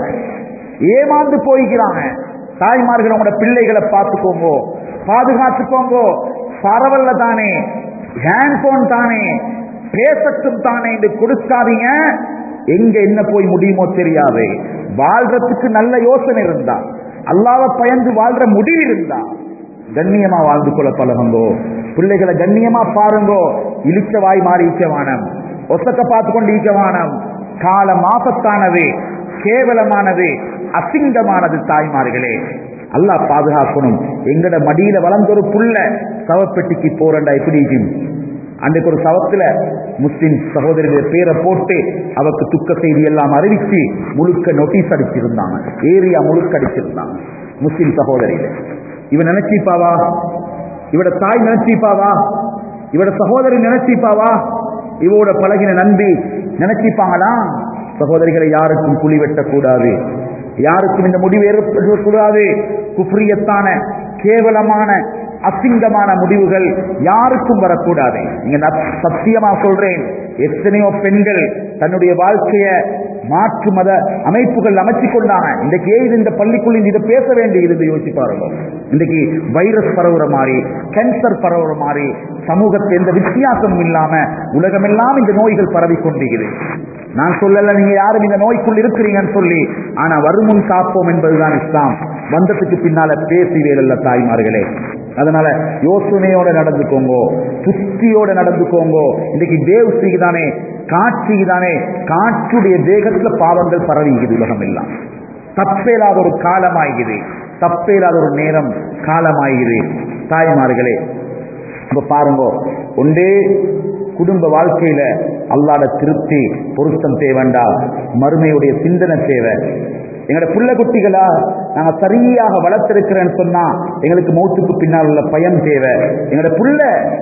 ஏமாந்து போய்க்கிறாங்க தாய்மார்கள் உங்களோட பிள்ளைகளை பார்த்துக்கோங்க பாதுகாத்துக்கோங்க பரவல்ல தானே ஹேண்ட்போன் தானே பேசட்டும் தானே என்று கொடுக்காதீங்க எங்க என்ன போய் முடியுமோ தெரியாது வாழ்றதுக்கு நல்ல யோசனை இருந்தா அல்லாவை பயந்து வாழ்ற முடிவு இருந்தா கண்ணியமா வாழ்ந்து கொள்ள பழகுங்கோ பிள்ளைகளை கண்ணியமா பாருங்கோ இழிச்ச வாய் மாறி ஈச்சவானம் ஒசக்க பார்த்து கொண்டு ஈச்சவானம் காலம் ஆபத்தானது கேவலமானது அசிங்கமானது தாய்மார்களே அல்லாஹ் பாதுகாக்கணும் எங்கட மடியில வளர்ந்தொரு புள்ள சவப்பெட்டிக்கு போறண்டா எப்படி இருக்கும் அன்றைக்கு ஒரு சவத்துல முஸ்லிம் சகோதரிகள் பேரை போட்டு அவருக்கு துக்க செய்தி எல்லாம் அறிவிச்சு முழுக்க நோட்டீஸ் அடிச்சிருந்தாங்க ஏரியா முழுக்க அடிச்சிருந்தாங்க முஸ்லிம் சகோதரிகள் இவன் நினைச்சிப்பாவா இவட தாய் நினைச்சிப்பாவா இவட சகோதரி நினைச்சிப்பாவா இவோட பழகின நம்பி நினைச்சிப்பாங்களா சகோதரிகளை யாருக்கும் குழி வெட்டக்கூடாது யாருக்கும் இந்த முடிவு ஏற்படக்கூடாது குப்ரியத்தான கேவலமான அசிங்கமான முடிவுகள் யாருக்கும் வரக்கூடாது இங்க நான் சத்தியமா சொல்றேன் எத்தனையோ பெண்கள் தன்னுடைய வாழ்க்கைய மாற்று மத அமைப்புகள் அமைச்சு கொண்டாங்க இன்றைக்கு ஏன் இது இந்த பள்ளிக்குள்ள இதை பேச வேண்டியது யோசிச்சு பாருங்க இன்றைக்கு வைரஸ் பரவுற மாதிரி கேன்சர் பரவுற மாதிரி சமூகத்தில் எந்த வித்தியாசமும் இல்லாம உலகமெல்லாம் இந்த நோய்கள் பரவி கொண்டிருக்கிறது நான் சொல்லல நீங்க யாரும் இந்த நோய்க்குள் இருக்கிறீங்கன்னு சொல்லி ஆனா வருமுன் காப்போம் என்பதுதான் இஸ்லாம் வந்ததுக்கு பின்னால பேசி வேலல்ல தாய்மார்களே அதனால யோசனையோட நடந்துக்கோங்க புத்தியோட நடந்துக்கோங்க இன்னைக்கு தேவ் தானே காட்சி தானே காற்றுடைய தேகத்துல பாவங்கள் பரவிக்குது உலகம் எல்லாம் தப்பேலாத ஒரு காலமாகிறது தப்பேலாத ஒரு நேரம் காலமாகிறது தாய்மார்களே இப்ப பாருங்க ஒன்றே குடும்ப வாழ்க்கையில அல்லாட திருப்தி பொருத்தம் தேவைண்டா மறுமையுடைய சிந்தனை தேவை எங்களோட புள்ள குட்டிகளா நாங்க சரியாக வளர்த்திருக்கிறேன்னு சொன்னா எங்களுக்கு மௌத்துக்கு பின்னால் உள்ள பயம் தேவை எங்களோட புள்ள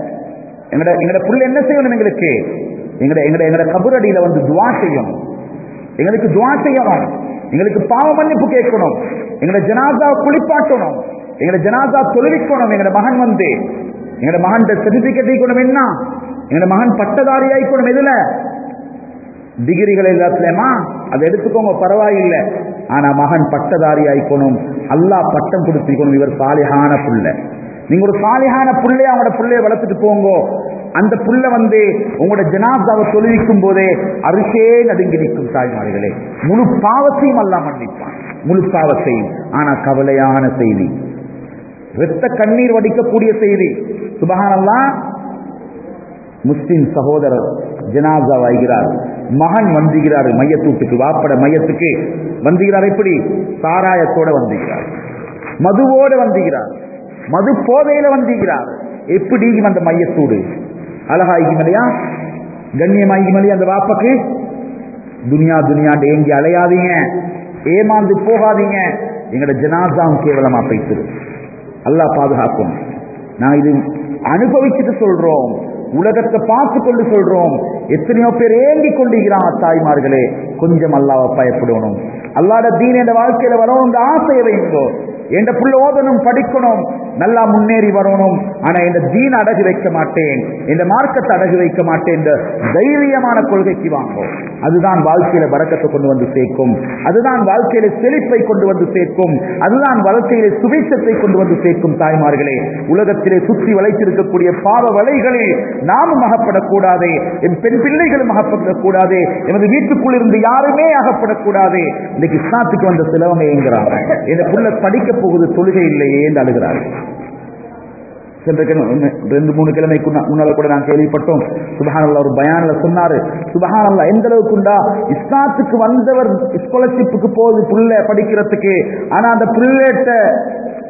எங்கட எங்கட புள்ள என்ன செய்யணும் எங்களுக்கு எங்கட எங்கட எங்கட கபரடியில வந்து துவா செய்யணும் எங்களுக்கு துவா செய்யணும் எங்களுக்கு பாவ மன்னிப்பு கேட்கணும் எங்கட ஜனாதா குளிப்பாட்டணும் எங்கட ஜனாதா தொழுவிக்கணும் எங்கட மகன் வந்து எங்கட மகன் சர்டிபிகேட் ஈக்கணும் என்ன எங்கட மகன் பட்டதாரி ஆயிக்கணும் எதுல டிகிரிகள் எல்லாத்துலயுமா அதை எடுத்துக்கோங்க பரவாயில்லை ஆனா மகன் பட்டதாரி ஆயிக்கணும் அல்லாஹ் பட்டம் கொடுத்திருக்கணும் இவர் சாலிஹான புள்ள நீங்க ஒரு சாலிஹான புள்ளைய அவங்களோட புள்ளைய வளர்த்துட்டு போங்க அந்த புள்ள வந்து உங்களோட ஜனாதாவை தொழுவிக்கும் போதே அரிசே நடுங்கி நிற்கும் தாய்மார்களே முழு பாவத்தையும் அல்லாஹ் மன்னிப்பான் முழு பாவத்தையும் ஆனா கவலையான செய்தி இரத்த கண்ணீர் வடிக்கக்கூடிய செய்தி சுபஹானல்லாஹ் முஸ்லிம் சகோதரர் ஜனாசா வாய்கிறார் மகன் வந்துகிறார் மையத்தூட்டுக்கு வாப்பட மையத்துக்கு வந்துகிறார் எப்படி சாராயத்தோட வந்துகிறார் மதுவோட வந்துகிறார் மது போதையில வந்துகிறார் எப்படி அந்த மையத்தூடு அழகாய்க்கும் இல்லையா கண்ணியமாய்க்கும் இல்லையா அந்த வாப்பக்கு துனியா துனியாண்டு ஏங்கி அலையாதீங்க ஏமாந்து போகாதீங்க எங்களோட ஜனாசாவும் கேவலமா போய்த்துரு அல்லாஹ் பாதுகாக்கும் நான் இது அனுபவிச்சுட்டு சொல்றோம் உலகத்தை பார்த்து கொண்டு சொல்றோம் எத்தனையோ பேர் ஏங்கி கொண்டிருக்கிறான் தாய்மார்களே கொஞ்சம் அல்லாவை பயப்படணும் அல்லாட தீன் என்ற வாழ்க்கையில வரணும் ஆசையை வைங்கோ எந்த புள்ள ஓதணும் படிக்கணும் நல்லா முன்னேறி வரணும் ஆனா இந்த தீன் அடகு வைக்க மாட்டேன் இந்த மார்க்கத்தை அடகு வைக்க மாட்டேன் என்ற தைரியமான கொள்கைக்கு வாங்கும் அதுதான் வாழ்க்கையில வரக்கத்தை கொண்டு வந்து சேர்க்கும் அதுதான் வாழ்க்கையில செழிப்பை கொண்டு வந்து சேர்க்கும் அதுதான் வாழ்க்கையில சுபிச்சத்தை கொண்டு வந்து சேர்க்கும் தாய்மார்களே உலகத்திலே சுற்றி வளைத்திருக்கக்கூடிய பாவ வலைகளில் நாமும் அகப்படக்கூடாது என் பெண் பிள்ளைகளும் அகப்படக்கூடாது எனது வீட்டுக்குள் இருந்து யாருமே அகப்படக்கூடாது இன்னைக்கு இஸ்லாத்துக்கு வந்த சிலவங்க ஏங்குறாங்க இந்த புள்ள படிக்க போகுது தொழுகை இல்லையே என்று அழுகிறார்கள் சென்ற கிழமை ரெண்டு மூணு கிழமைக்கு முன்ன- முன்னால கூட நான் கேள்விப்பட்டோம் சுபஹானல்லா ஒரு பயானில் சொன்னாரு சுபஹானல்லா எந்த அளவுக்கு உண்டா இஸ்லாத்துக்கு வந்தவர் ஸ்காலர்ஷிப்புக்கு போகுது புள்ள படிக்கிறதுக்கு ஆனா அந்த புள்ளேட்ட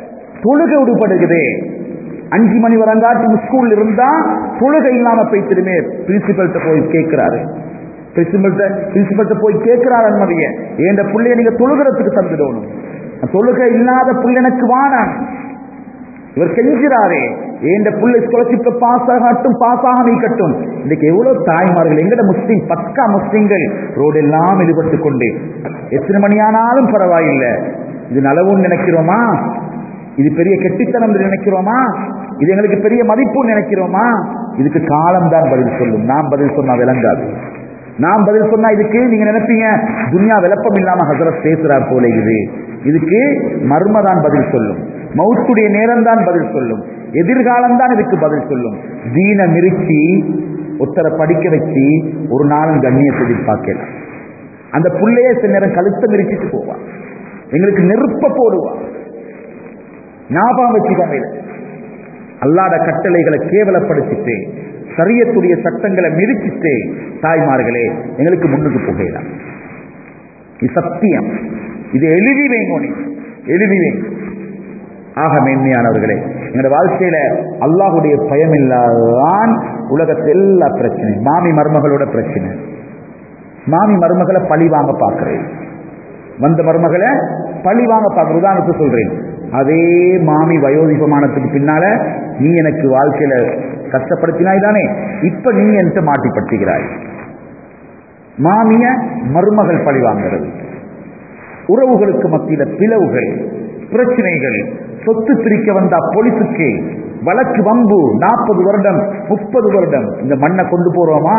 தொழுகை விடுபடுகிறே அஞ்சு மணி வரங்காட்டி ஸ்கூல் இருந்தா தொழுகை இல்லாம போய்த்திருமே பிரின்சிபல்கிட்ட போய் கேட்கிறாரு பிரின்சிபல்கிட்ட பிரின்சிபல்கிட்ட போய் கேட்கிறார் அனுமதிய என் பிள்ளைய நீங்க தொழுகிறதுக்கு தந்துடணும் தொழுகை இல்லாத புள்ள எனக்கு வானம் இவர் செஞ்சிறாரே எந்த புள்ளை ஸ்காலர்ஷிப்ல பாஸ் ஆகட்டும் பாஸ் ஆக நீக்கட்டும் இன்னைக்கு எவ்வளவு தாய்மார்கள் எங்கட முஸ்லீம் பக்கா முஸ்லீம்கள் ரோடு எல்லாம் ஈடுபட்டு கொண்டு எத்தனை மணி ஆனாலும் பரவாயில்லை இது நலவும் நினைக்கிறோமா இது பெரிய கெட்டித்தனம் என்று நினைக்கிறோமா இது எங்களுக்கு பெரிய மதிப்பு நினைக்கிறோமா இதுக்கு காலம் தான் பதில் சொல்லும் நாம் பதில் சொன்னா விளங்காது நாம் பதில் சொன்னா இதுக்கு நீங்க நினைப்பீங்க துன்யா விளப்பம் இல்லாம ஹசரத் பேசுறார் போல இது இதுக்கு மர்மதான் பதில் சொல்லும் மவுத்துடைய நேரம் தான் பதில் சொல்லும் எதிர்காலம் தான் இதுக்கு பதில் சொல்லும் தீன நிறுத்தி ஒருத்தரை படிக்க வச்சு ஒரு நாளும் கண்ணியத்தை எதிர்பார்க்கலாம் அந்த புள்ளைய சில நேரம் கழுத்தை நிறுத்திட்டு போவான் எங்களுக்கு நெருப்ப போடுவான் ஞாபகம் வச்சுக்கோங்க இதை. அல்லாத கட்டளைகளை கேவலப்படுத்திட்டு சரியத்துடைய சட்டங்களை மிதிச்சிட்டு தாய்மார்களே எங்களுக்கு முன்னுக்கு போகலாம் இது சத்தியம் இது எழுதி வைங்க நீ எழுதி வைங்க ஆக மேன்மையானவர்களே எங்களோட வாழ்க்கையில அல்லாஹுடைய பயம் இல்லாதான் உலகத்தில் எல்லா பிரச்சனை மாமி மருமகளோட பிரச்சனை மாமி மருமகளை பழி வாங்க பார்க்கிறேன் வந்த மருமகளை பழி வாங்க பார்க்க உதாரணத்துக்கு சொல்றேன் அதே மாமி வயோதிபமானத்துக்கு பின்னால நீ எனக்கு வாழ்க்கையில கஷ்டப்படுத்தினாய் தானே இப்ப நீ என்கிட்ட மாட்டிப்படுத்துகிறாய் மாமிய மருமகள் பழி வாங்குறது உறவுகளுக்கு மத்தியில பிளவுகள் பிரச்சனைகள் சொத்து பிரிக்க வந்தா போலீஸுக்கு வழக்கு வம்பு நாற்பது வருடம் முப்பது வருடம் இந்த மண்ணை கொண்டு போறோமா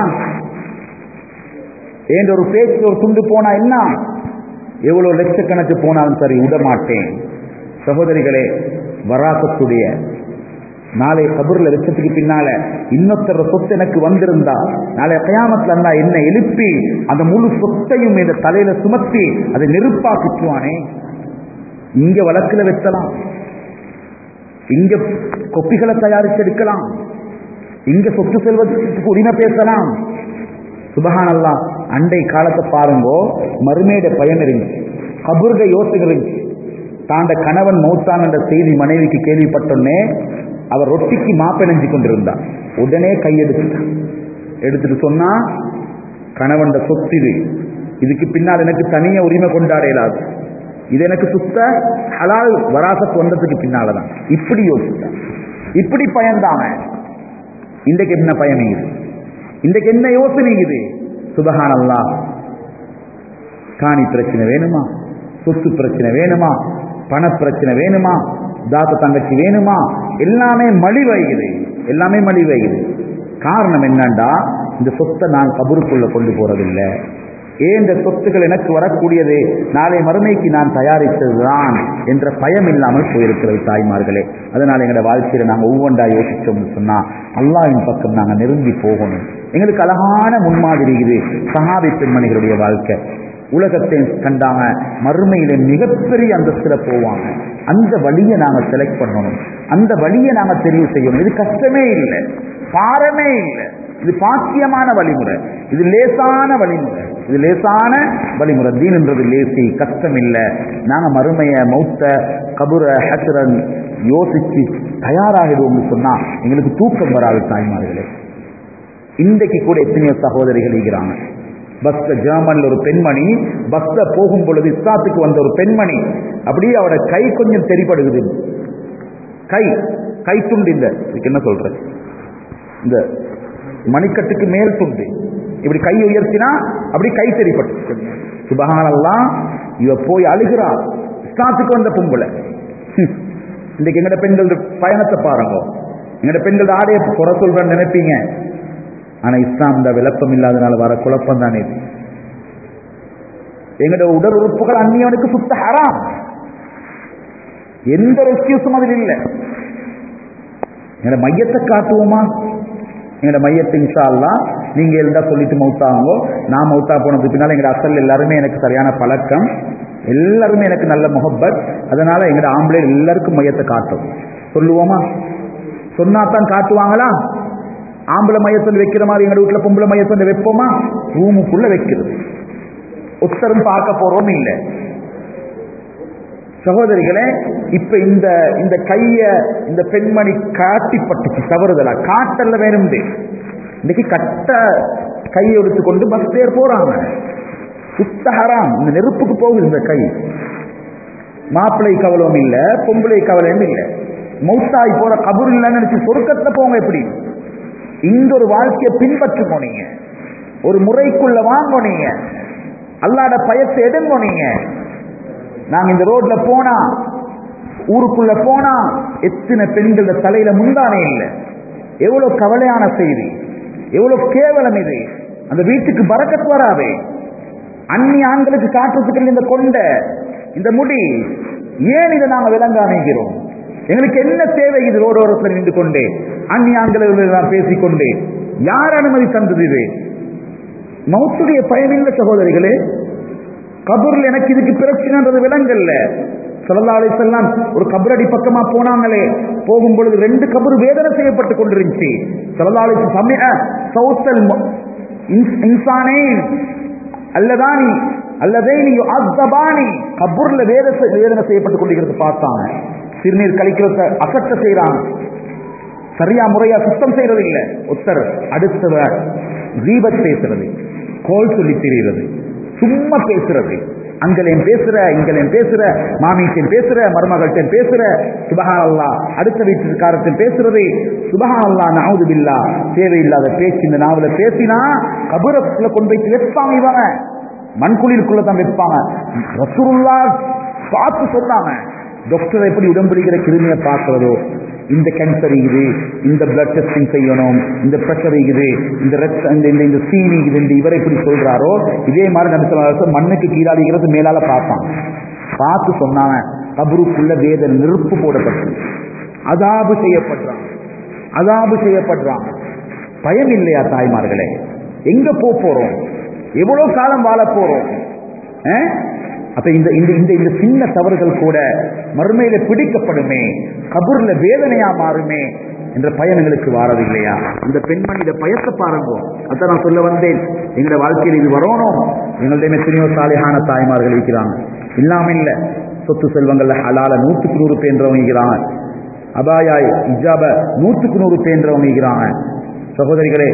என்ற ஒரு பேச்சு ஒரு துண்டு போனா என்ன எவ்வளவு லட்சக்கணக்கு போனாலும் சரி விட மாட்டேன் சகோதரிகளே வராசத்துடைய நாளை கபூர்ல வச்சதுக்கு பின்னால இன்னொருத்தர சொத்து எனக்கு வந்திருந்தா நாளை கயாமத்துல இருந்தா என்ன எழுப்பி அந்த முழு சொத்தையும் இந்த தலையில சுமத்தி அதை நெருப்பா குத்துவானே இங்க வழக்குல வெத்தலாம் இங்க கொப்பிகளை தயாரிச்சு எடுக்கலாம் இங்க சொத்து செல்வதற்கு உரிமை பேசலாம் சுபஹானல்லா அண்டை காலத்தை பாருங்கோ மறுமேட பயன் இருந்துச்சு கபூர்க யோசனை இருந்துச்சு தாண்ட கணவன் மௌத்தான் என்ற செய்தி மனைவிக்கு கேள்விப்பட்டோன்னே அவர் ரொட்டிக்கு மாப்பிணைஞ்சு கொண்டிருந்தார் உடனே கையெடுத்துட்டான் எடுத்துட்டு சொன்னா கணவன் சொத்து இது இதுக்கு பின்னால் எனக்கு தனிய உரிமை கொண்டாட இயலாது இது எனக்கு சுத்த ஹலால் வராசத் வந்ததுக்கு பின்னாலதான் இப்படி யோசித்தான் இப்படி பயந்தாம இன்றைக்கு என்ன பயம் இது இன்றைக்கு என்ன யோசனை இது சுபஹானல்லா காணி பிரச்சனை வேணுமா சொத்து பிரச்சனை வேணுமா பண பிரச்சனை வேணுமா தாத்த தங்கச்சி வேணுமா எல்லாமே மலிவாகுது எல்லாமே மலிவாகுது காரணம் என்னண்டா இந்த சொத்தை நான் கபருக்குள்ள கொண்டு போறதில்லை ஏன் இந்த சொத்துக்கள் எனக்கு வரக்கூடியது நாளை மறுமைக்கு நான் தயாரித்ததுதான் என்ற பயம் இல்லாமல் போயிருக்கிறது தாய்மார்களே அதனால எங்களோட வாழ்க்கையில நாங்கள் ஒவ்வொன்றா யோசிச்சோம்னு சொன்னா அல்லாவின் பக்கம் நாங்கள் நெருங்கி போகணும் எங்களுக்கு அழகான முன்மாதிரி இது சஹாபி பெண்மணிகளுடைய வாழ்க்கை உலகத்தை கண்டாங்க மறுமையில மிகப்பெரிய அந்தஸ்துல போவாங்க அந்த வழியை நாங்க செலக்ட் பண்ணணும் அந்த வழியை நாங்க தெரிவு செய்யணும் இது கஷ்டமே இல்லை பாரமே இல்லை இது பாக்கியமான வழிமுறை இது லேசான வழிமுறை இது லேசான வழிமுறை தீன்ன்றது லேசி கஷ்டம் இல்லை நாங்க மறுமைய மௌத்த கபுர ஹசரன் யோசிச்சு தயாராகிடுவோம்னு சொன்னா எங்களுக்கு தூக்கம் வராது தாய்மார்களே இன்றைக்கு கூட எத்தனையோ சகோதரிகள் இருக்கிறாங்க பஸ்ல ஜெர்மன்ல ஒரு பெண்மணி பஸ்ல போகும் பொழுது இஸ்லாத்துக்கு வந்த ஒரு பெண்மணி அப்படியே அவட கை கொஞ்சம் தெரிப்படுகுது கை கை துண்டு இந்த இதுக்கு என்ன சொல்றது இந்த மணிக்கட்டுக்கு மேல் துண்டு இப்படி கை உயர்த்தினா அப்படி கை தெரிப்பட்டு சுபகானெல்லாம் இவ போய் அழுகிறா இஸ்லாத்துக்கு வந்த பொம்பளை இன்னைக்கு எங்கட பெண்கள் பயணத்தை பாருங்க எங்கட பெண்கள் ஆடைய குறை சொல்றேன்னு நினைப்பீங்க ஆனா இஸ்லாம் இந்த விளப்பம் இல்லாதனால வர குழப்பம் தானே இது எங்கட உடல் உறுப்புகள் அந்நியவனுக்கு சுத்த ஹராம் எந்த ஒரு எக்ஸ்கியூஸும் அதில் இல்லை எங்கட மையத்தை காட்டுவோமா எங்கட மையத்தை இன்ஷா அல்லா நீங்க இருந்தா சொல்லிட்டு மௌத்தாங்கோ நான் மௌத்தா போனதுக்கு பின்னால எங்கட அசல் எல்லாருமே எனக்கு சரியான பழக்கம் எல்லாருமே எனக்கு நல்ல முகப்பத் அதனால எங்கட ஆம்பளை எல்லாருக்கும் மையத்தை காட்டும் சொல்லுவோமா சொன்னா தான் காட்டுவாங்களா ஆம்பளை மையத்தில் வைக்கிற மாதிரி எங்க வீட்டுல பொம்பளை மையத்தில் வைப்போமா ரூமுக்குள்ள வைக்கிறது ஒத்தரும் பார்க்க போறோம் இல்லை சகோதரிகளே இப்ப இந்த இந்த கைய இந்த பெண்மணி காட்டிப்பட்டுச்சு தவறுதலா காட்டல்ல வேணும் இன்னைக்கு கட்ட கையை எடுத்துக்கொண்டு பஸ் பேர் போறாங்க சுத்த ஹராம் இந்த நெருப்புக்கு போகுது இந்த கை மாப்பிள்ளை கவலம் இல்ல பொம்பளை கவலம் இல்ல மௌத்தாய் போற கபூர் இல்லைன்னு நினைச்சு சொருக்கத்துல போங்க எப்படி இந்த ஒரு வாழ்க்கையை பின்பற்று போனீங்க ஒரு முறைக்குள்ள வாங்கோனீங்க அல்லாட பயத்தை எடுங்கோனீங்க நாங்க இந்த ரோட்ல போனா ஊருக்குள்ள போனா எத்தனை பெண்கள தலையில முந்தானே இல்லை எவ்வளவு கவலையான செய்தி எவ்வளவு கேவலம் இது அந்த வீட்டுக்கு பறக்கத்து வராதே அந்நிய ஆண்களுக்கு காட்டுறதுக்கு இந்த கொண்ட இந்த முடி ஏன் இதை நாங்க விளங்க அமைகிறோம் எங்களுக்கு என்ன தேவை இது ரோடோரத்தில் நின்று கொண்டே அந்நிய ஆண்களை பேசிக்கொண்டே யார் அனுமதி தந்தது இது மௌத்துடைய பயனில்ல சகோதரிகளே கபூர்ல எனக்கு இதுக்கு பிரச்சனைன்றது விலங்கல்ல சல்லா அலிசல்லாம் ஒரு கபரடி பக்கமா போனாங்களே போகும் பொழுது ரெண்டு கபரு வேதனை செய்யப்பட்டு கொண்டிருந்துச்சு சல்லா அலிச சமய சௌத்தல் இன்சானே அல்லதானி அல்லதே நீ அத்தபானி கபூர்ல வேத வேதனை செய்யப்பட்டு கொண்டிருக்கிறது பார்த்தாங்க சிறுநீர் கழிக்கிறத அசட்ட செய்யறாங்க சரியா முறையா சுத்தம் செய்யறது இல்ல ஒருத்தர் அடுத்தவர் தீபத் பேசுறது கோல் சொல்லி தெரிகிறது சும்மா பேசுறது அங்களையும் பேசுற இங்களையும் பேசுற மாமியத்தையும் பேசுற மருமகள்கிட்ட பேசுற சுபஹான் அல்லா அடுத்த வீட்டுக்காரத்தையும் பேசுறது சுபஹான் அல்லா நாவுது பில்லா தேவையில்லாத பேச்சு இந்த நாவல பேசினா கபுரத்துல கொண்டு போய் வைப்பாங்க இவங்க மண்குழிக்குள்ள தான் வைப்பாங்க ரசூலுல்லா பார்த்து சொன்னாங்க டாக்டர் எப்படி உடம்புடிக்கிற கிருமியை பார்க்கிறதோ இந்த கேன்சர் இருக்குது இந்த பிளட் டெஸ்டிங் செய்யணும் இந்த ப்ரெஷர் இருக்குது இந்த ரத்த இந்த இந்த இந்த சீனி இது இந்த இவர் எப்படி சொல்றாரோ இதே மாதிரி நடத்த மண்ணுக்கு கீழாடிக்கிறது மேலால பார்ப்பான் பார்த்து சொன்னாங்க கபருக்குள்ள வேத நெருப்பு போடப்பட்டு அதாபு செய்யப்படுறான் அதாபு செய்யப்படுறான் பயம் இல்லையா தாய்மார்களே எங்க போக போறோம் எவ்வளவு காலம் வாழ போறோம் அப்ப இந்த இந்த இந்த இந்த சின்ன தவறுகள் கூட மறுமையில பிடிக்கப்படுமே கபூர்ல வேதனையா மாறுமே என்ற பயன் எங்களுக்கு வாரது இல்லையா இந்த பெண்மணியிட பயத்தை பாருங்க அதான் நான் சொல்ல வந்தேன் எங்களோட வாழ்க்கையில் இது வரணும் எங்களுடைய எத்தனையோ சாலையான தாய்மார்கள் இருக்கிறாங்க இல்லாம இல்ல சொத்து செல்வங்கள்ல ஹலால நூற்றுக்கு நூறு பேன்றவங்க இருக்கிறாங்க அபாயாய் இஜாப நூற்றுக்கு நூறு பேன்றவங்க இருக்கிறாங்க சகோதரிகளே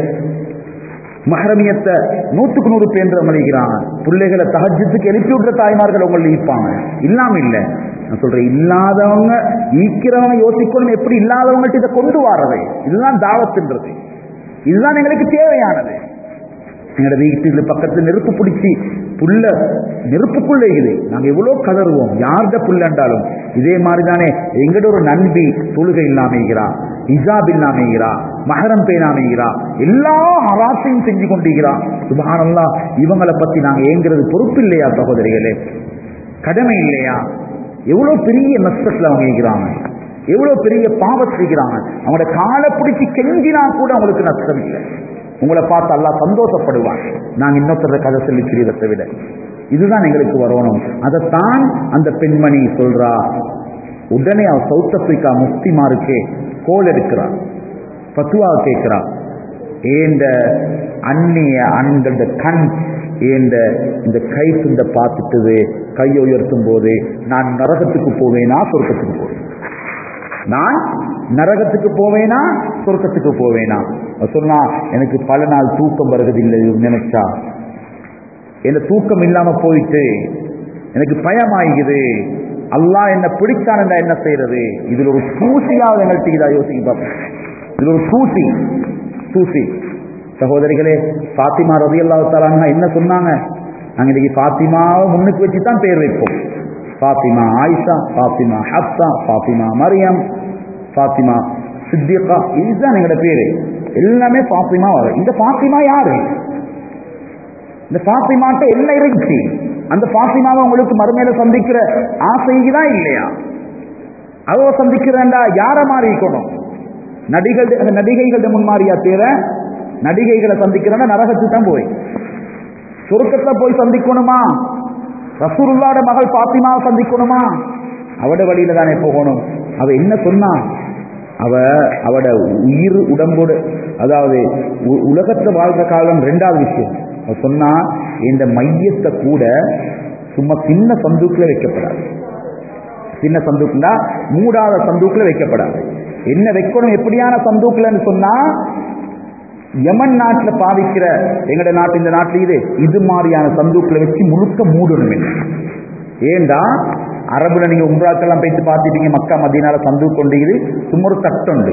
மஹரமியத்தை நூற்றுக்கு நூறு பேர் மதிக்கிறாங்க பிள்ளைகளை தகஜத்துக்கு எழுப்பி விடுற தாய்மார்கள் உங்களை ஈப்பாங்க இல்லாம இல்ல நான் சொல்றேன் இல்லாதவங்க ஈக்கிறவங்க யோசிக்கணும் எப்படி இல்லாதவங்கள்ட்ட இதை கொண்டு வாரது இதுதான் தாவத்துன்றது இதுதான் எங்களுக்கு தேவையானது எங்களோட வீட்டு பக்கத்துல நெருப்பு பிடிச்சி புல்ல நெருப்புக்குள்ள இது நாங்க எவ்வளவு கதறுவோம் யார்கிட்ட புல்லண்டாலும் இதே மாதிரி தானே எங்கட ஒரு நண்பி தொழுகை இல்லாமைகிறா இஜாப் இல்லாமைகிறா மகரம் பேணாமைகிறா எல்லா ஹராசையும் செஞ்சு கொண்டிருக்கிறா சுபஹானல்லா இவங்களை பத்தி நாங்க ஏங்குறது பொறுப்பு இல்லையா சகோதரிகளே கடமை இல்லையா எவ்வளவு பெரிய நஷ்டத்துல அவங்க இருக்கிறாங்க எவ்வளவு பெரிய பாவத்தை செய்கிறாங்க அவங்களோட காலை பிடிச்சி கெஞ்சினா கூட அவங்களுக்கு நஷ்டம் இல்லை உங்களை பார்த்து அல்லா சந்தோஷப்படுவான் நாங்க இன்னொருத்தர கதை சொல்லி திரியதை விட இதுதான் எங்களுக்கு வரணும் அதைத்தான் அந்த பெண்மணி சொல்றா உடனே அவ சவுத் ஆப்பிரிக்கா முஃப்திமாருக்கே கோல் எடுக்கிறார் பத்துவா கேட்கிறா ஏந்த அந்நிய ஆண்களோட கண் ஏந்த இந்த கை துண்ட பார்த்துட்டது கையை உயர்த்தும் போது நான் நரகத்துக்கு போவேனா சொர்க்கத்துக்கு போவேன் நான் நரகத்துக்கு போவேனா சொர்க்கத்துக்கு போவேனா சொன்னா எனக்கு பல நாள் தூக்கம் வருகிறது இல்லை நினைச்சா என்ன தூக்கம் இல்லாம போயிட்டு எனக்கு பயமாகுது அல்லாஹ் என்ன பிடிச்சான் என்ன செய்யறது இதுல ஒரு தூசியாவது எங்கள்கிட்ட இதா யோசிக்க பார்ப்போம் இதுல ஒரு தூசி தூசி சகோதரிகளே பாத்திமா ரவி அல்லாத்தாலாங்க என்ன சொன்னாங்க நாங்க இன்னைக்கு பாத்திமாவை முன்னுக்கு வச்சு தான் பேர் வைப்போம் பாத்திமா ஆயிஷா பாத்திமா ஹப்சா பாத்திமா மரியம் பாத்திமா சித்திகா இதுதான் எங்களோட பேரு எல்லாமே பாத்திமா வரும் இந்த பாத்திமா யாரு இந்த பாத்திமாட்ட என்ன இருந்துச்சு அந்த பாத்திமாவை உங்களுக்கு மறுமையில சந்திக்கிற ஆசைக்குதான் இல்லையா அவ சந்திக்கிறேன்டா யார மாறி இருக்கணும் நடிகள் அந்த நடிகைகள்ட முன்மாறியா தேர நடிகைகளை சந்திக்கிறேன்னா நரகத்துக்கு தான் போய் சுருக்கத்தை போய் சந்திக்கணுமா ரசூருல்லாட மகள் பாத்திமாவை சந்திக்கணுமா அவட வழியில தானே போகணும் அவ என்ன சொன்னா அவ அவட உயிர் உடம்போடு அதாவது உலகத்துல வாழ்ற காலம் ரெண்டாவது விஷயம் அவ சொன்னா இந்த மையத்தை கூட சும்மா சின்ன சந்துக்குள்ள வைக்கப்படாது சின்ன சந்தூக்குண்டா மூடாத சந்தூக்குல வைக்கப்படாது என்ன வைக்கணும் எப்படியான சந்தூக்குலன்னு சொன்னா யமன் நாட்டுல பாவிக்கிற எங்கட நாட்டு இந்த நாட்டுல இது இது மாதிரியான சந்தூக்குல வச்சு முழுக்க மூடணும் என்ன ஏண்டா அரபுல நீங்க உம்ராக்கெல்லாம் போயிட்டு பார்த்துட்டீங்க மக்கா மதியனால சந்து கொண்டு சும்மா ஒரு தட்டுண்டு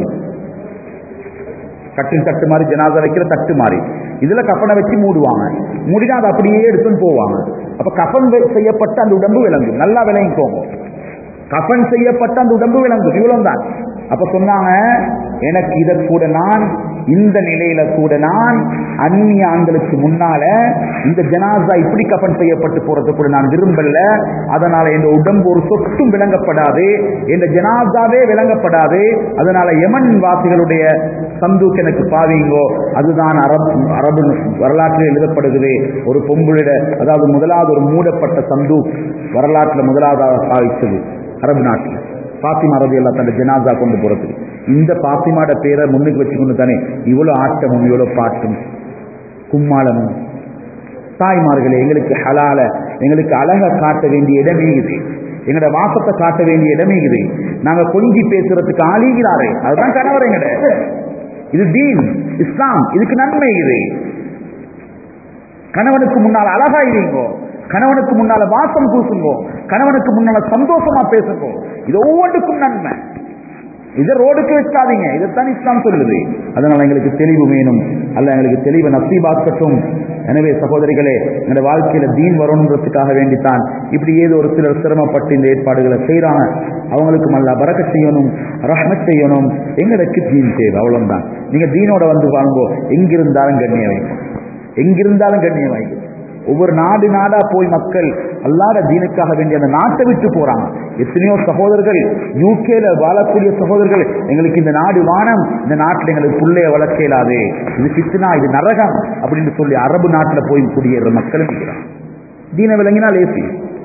கட்டில் தட்டு மாதிரி ஜனாதா வைக்கிற தட்டு மாதிரி இதுல கஃபனை வச்சு மூடுவாங்க மூடினா அதை அப்படியே எடுத்துன்னு போவாங்க அப்ப கஃபன் வெ- செய்யப்பட்ட அந்த உடம்பு விளங்கும் நல்லா விளங்கிக்கோங்க கஃபன் செய்யப்பட்ட அந்த உடம்பு விளங்கும் இவ்வளவு தான் அப்ப சொன்னாங்க எனக்கு இத கூட நான் இந்த நிலையில கூட நான் அந்நிய ஆண்களுக்கு முன்னால இந்த ஜனாசா இப்படி கஃபன் செய்யப்பட்டு போறது கூட நான் விரும்பல அதனால இந்த உடம்பு ஒரு சொத்தும் விளங்கப்படாது இந்த ஜனாசாவே விளங்கப்படாது அதனால யமன் வாசிகளுடைய சந்தூக் எனக்கு பாவீங்கோ அதுதான் அரபு அரபு வரலாற்றில் எழுதப்படுகிறது ஒரு பொம்புளிட அதாவது முதலாவது ஒரு மூடப்பட்ட சந்தூக் வரலாற்றில் முதலாவதாக பாவித்தது அரபு நாட்டில் பாத்திமா ரதி எல்லாம் தன் ஜனாசா கொண்டு போறது இந்த பாத்திமாட பேரை முன்னுக்கு வச்சுக்கொண்டு தானே இவ்வளவு ஆட்டமும் இவ்வளவு பாட்டும் கும்மாளமும் தாய்மார்களே எங்களுக்கு ஹலால எங்களுக்கு அழக காட்ட வேண்டிய இடமே இது எங்களோட வாசத்தை காட்ட வேண்டிய இடமே இது நாங்க கொஞ்சி பேசுறதுக்கு ஆளிகிறாரே அதுதான் கணவர் எங்கட இது தீன் இஸ்லாம் இதுக்கு நன்மை இது கணவனுக்கு முன்னால் அழகா இருங்கோ கணவனுக்கு முன்னால வாசம் பூசுங்கோ கணவனுக்கு முன்னால சந்தோஷமா பேசுங்கோ இது ஒவ்வொன்றுக்கும் நன்மை இதை ரோடுக்கு வச்சாதீங்க இதைத்தான் இஸ்லாம் சொல்லுது அதனால எங்களுக்கு தெளிவு வேணும் அல்ல எங்களுக்கு தெளிவு நசீபாக்கட்டும் எனவே சகோதரிகளே எங்களோட வாழ்க்கையில தீன் வரணுன்றதுக்காக வேண்டித்தான் இப்படி ஏதோ ஒரு சிலர் சிரமப்பட்டு இந்த ஏற்பாடுகளை செய்றாங்க அவங்களுக்கு நல்லா பறக்க செய்யணும் ரஹ்மத் செய்யணும் எங்களுக்கு தீன் தேவை அவ்வளவுதான் நீங்க தீனோட வந்து வாங்கோ எங்கிருந்தாலும் கண்ணியம் வைக்கும் எங்கிருந்தாலும் கண்ணியம் வைக்கும் ஒவ்வொரு நாடு நாடா போய் மக்கள் அல்லாத தீனுக்காக வேண்டிய அந்த நாட்டை விட்டு போறாங்க எத்தனையோ சகோதரர்கள் யூகேல வாழக்கூடிய சகோதரர்கள் எங்களுக்கு இந்த நாடு வானம் இந்த நாட்டில் எங்களுக்கு புள்ளைய வளர்க்க இயலாது இது பித்துனா இது நரகம் அப்படின்னு சொல்லி அரபு நாட்டுல போய் குடியேற மக்களும் இருக்கிறாங்க தீன விளங்கினா லேசி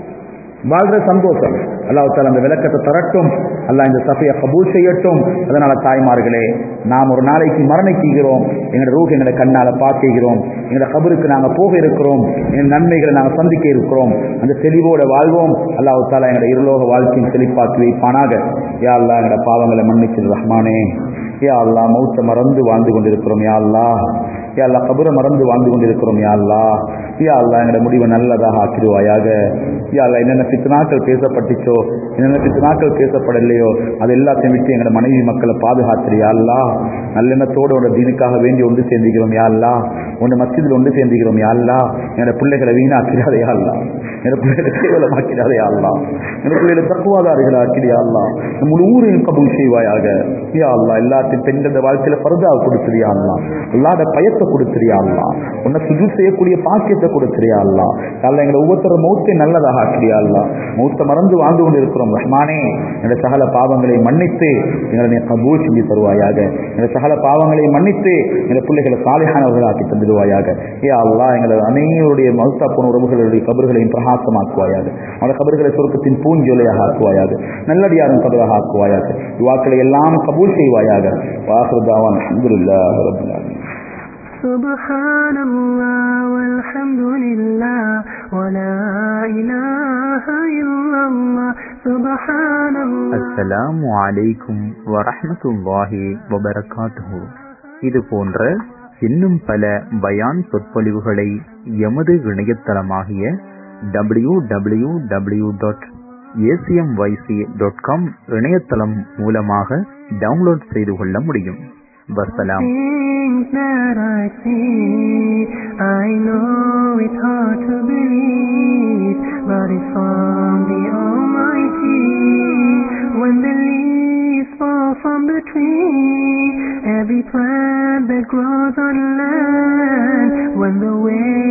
வாழ்ற சந்தோஷம் அல்லாஹ் தாலா அந்த விளக்கத்தை தரட்டும் அல்லாஹ் இந்த சபையை கபூல் செய்யட்டும் அதனால தாய்மார்களே நாம் ஒரு நாளைக்கு மரணிக்கிறோம் எங்களோட ரூஹ் எங்களை கண்ணால பார்க்கிறோம் எங்களோட கபருக்கு நாங்க போக இருக்கிறோம் எங்கள் நன்மைகளை நாங்க சந்திக்க இருக்கிறோம் அந்த தெளிவோட வாழ்வோம் அல்லாஹ் தாலா எங்களோட இருலோக வாழ்க்கையின் செழிப்பாக்கி வைப்பானாக யா அல்லாஹ் எங்களோட பாவங்களை மன்னிச்சது ரஹ்மானே யா அல்லாஹ் மௌத்த மறந்து வாழ்ந்து கொண்டிருக்கிறோம் யா அல்லாஹ் யா அல்லாஹ் கபரை மறந்து வாழ்ந்து கொண்டிருக்கிறோம் யா அல்லாஹ் யா அல்லாஹ் எங்களோட முடிவை நல்லதாக ஆக்கிடுவாயாக யா அல்லாஹ் என்னென்ன பித்தனாக்கள் பேசப்பட்டுச்சோ என்னென்ன பித்தனாக்கள் பேசப்படலையோ அது எல்லாத்தையும் விட்டு எங்களோட மனைவி மக்களை பாதுகாத்துறியா அல்லா நல்லெண்ணத்தோடு உன்னோட தீனுக்காக வேண்டி ஒன்று சேர்ந்துக்கிறோம் யா அல்லா உன்னை மத்தியில் ஒன்று சேர்ந்துக்கிறோம் யா அல்லா என்னோட பிள்ளைகளை வீணாக்கிறாதே யா அல்லா என்னோட பிள்ளைகளை கேவலமாக்கிறாதே யா அல்லா என்னோட பிள்ளைகளை தக்குவாதாரிகள் ஆக்கிறியா அல்லா நம்ம ஊரையும் கபூல் செய்வாயாக யா அல்லா எல்லாத்தையும் பெண்களோட வாழ்க்கையில பருதா கொடுத்துறியா அல்லா அல்லாத பயத்தை கொடுத்துறியா அல்லா உன்னை சுஜு செய்யக்கூடிய பாக்கியத்தை கொடுத்துறியா அல்லா அல்ல எங்களை ஒவ்வொருத்தர மௌத்தை நல்லதாக ஆக்கிறியா அல்லா மௌத்த மறந்து வாழ்ந்து கொண்டு இருக்கிறோம் ரஹ்மானே எங்களை சகல பாவங்களை மன்னித்து எங்களை நீ கபூல் செஞ்சு தருவாயாக எங்களை சகல பாவங்களை மன்னித்து எங்களை பிள்ளைகளை சாலையானவர்கள் ஆக்கி தந்துடுவாயாக ஏ அல்லா எங்களை அனைவருடைய மௌத்தா போன உறவுகளுடைய கபர்களையும் பிரகாசமாக்குவாயாக அவருடைய கபர்களை சொருக்கத்தின் பூஞ்சொலையாக ஆக்குவாயாக நல்லடியாரும் கபராக ஆக்குவாயாக யுவாக்களை எல்லாம் கபூல் செய்வாயாக வாசுதாவான் அல்ஹம்துலில்லாஹி ரப்பில் ஆலமீன் سبحان الله والحمد لله ولا إله إلا الله سبحان الله அஸ்ஸலாமு அலைக்கும் வரஹ்மத்துல்லாஹி வபரகாத்துஹு இது போன்ற இன்னும் பல பயான் சொற்பொழிவுகளை எமது இணையதளமாகிய W W W dot A C M Y C dot com இணையதளம் மூலமாக டவுன்லோட் செய்து கொள்ள முடியும் வசலாம் Things that I see, I know it's hard to believe, but it's from the Almighty. When the leaves fall from the tree, every plant that grows on land, when the waves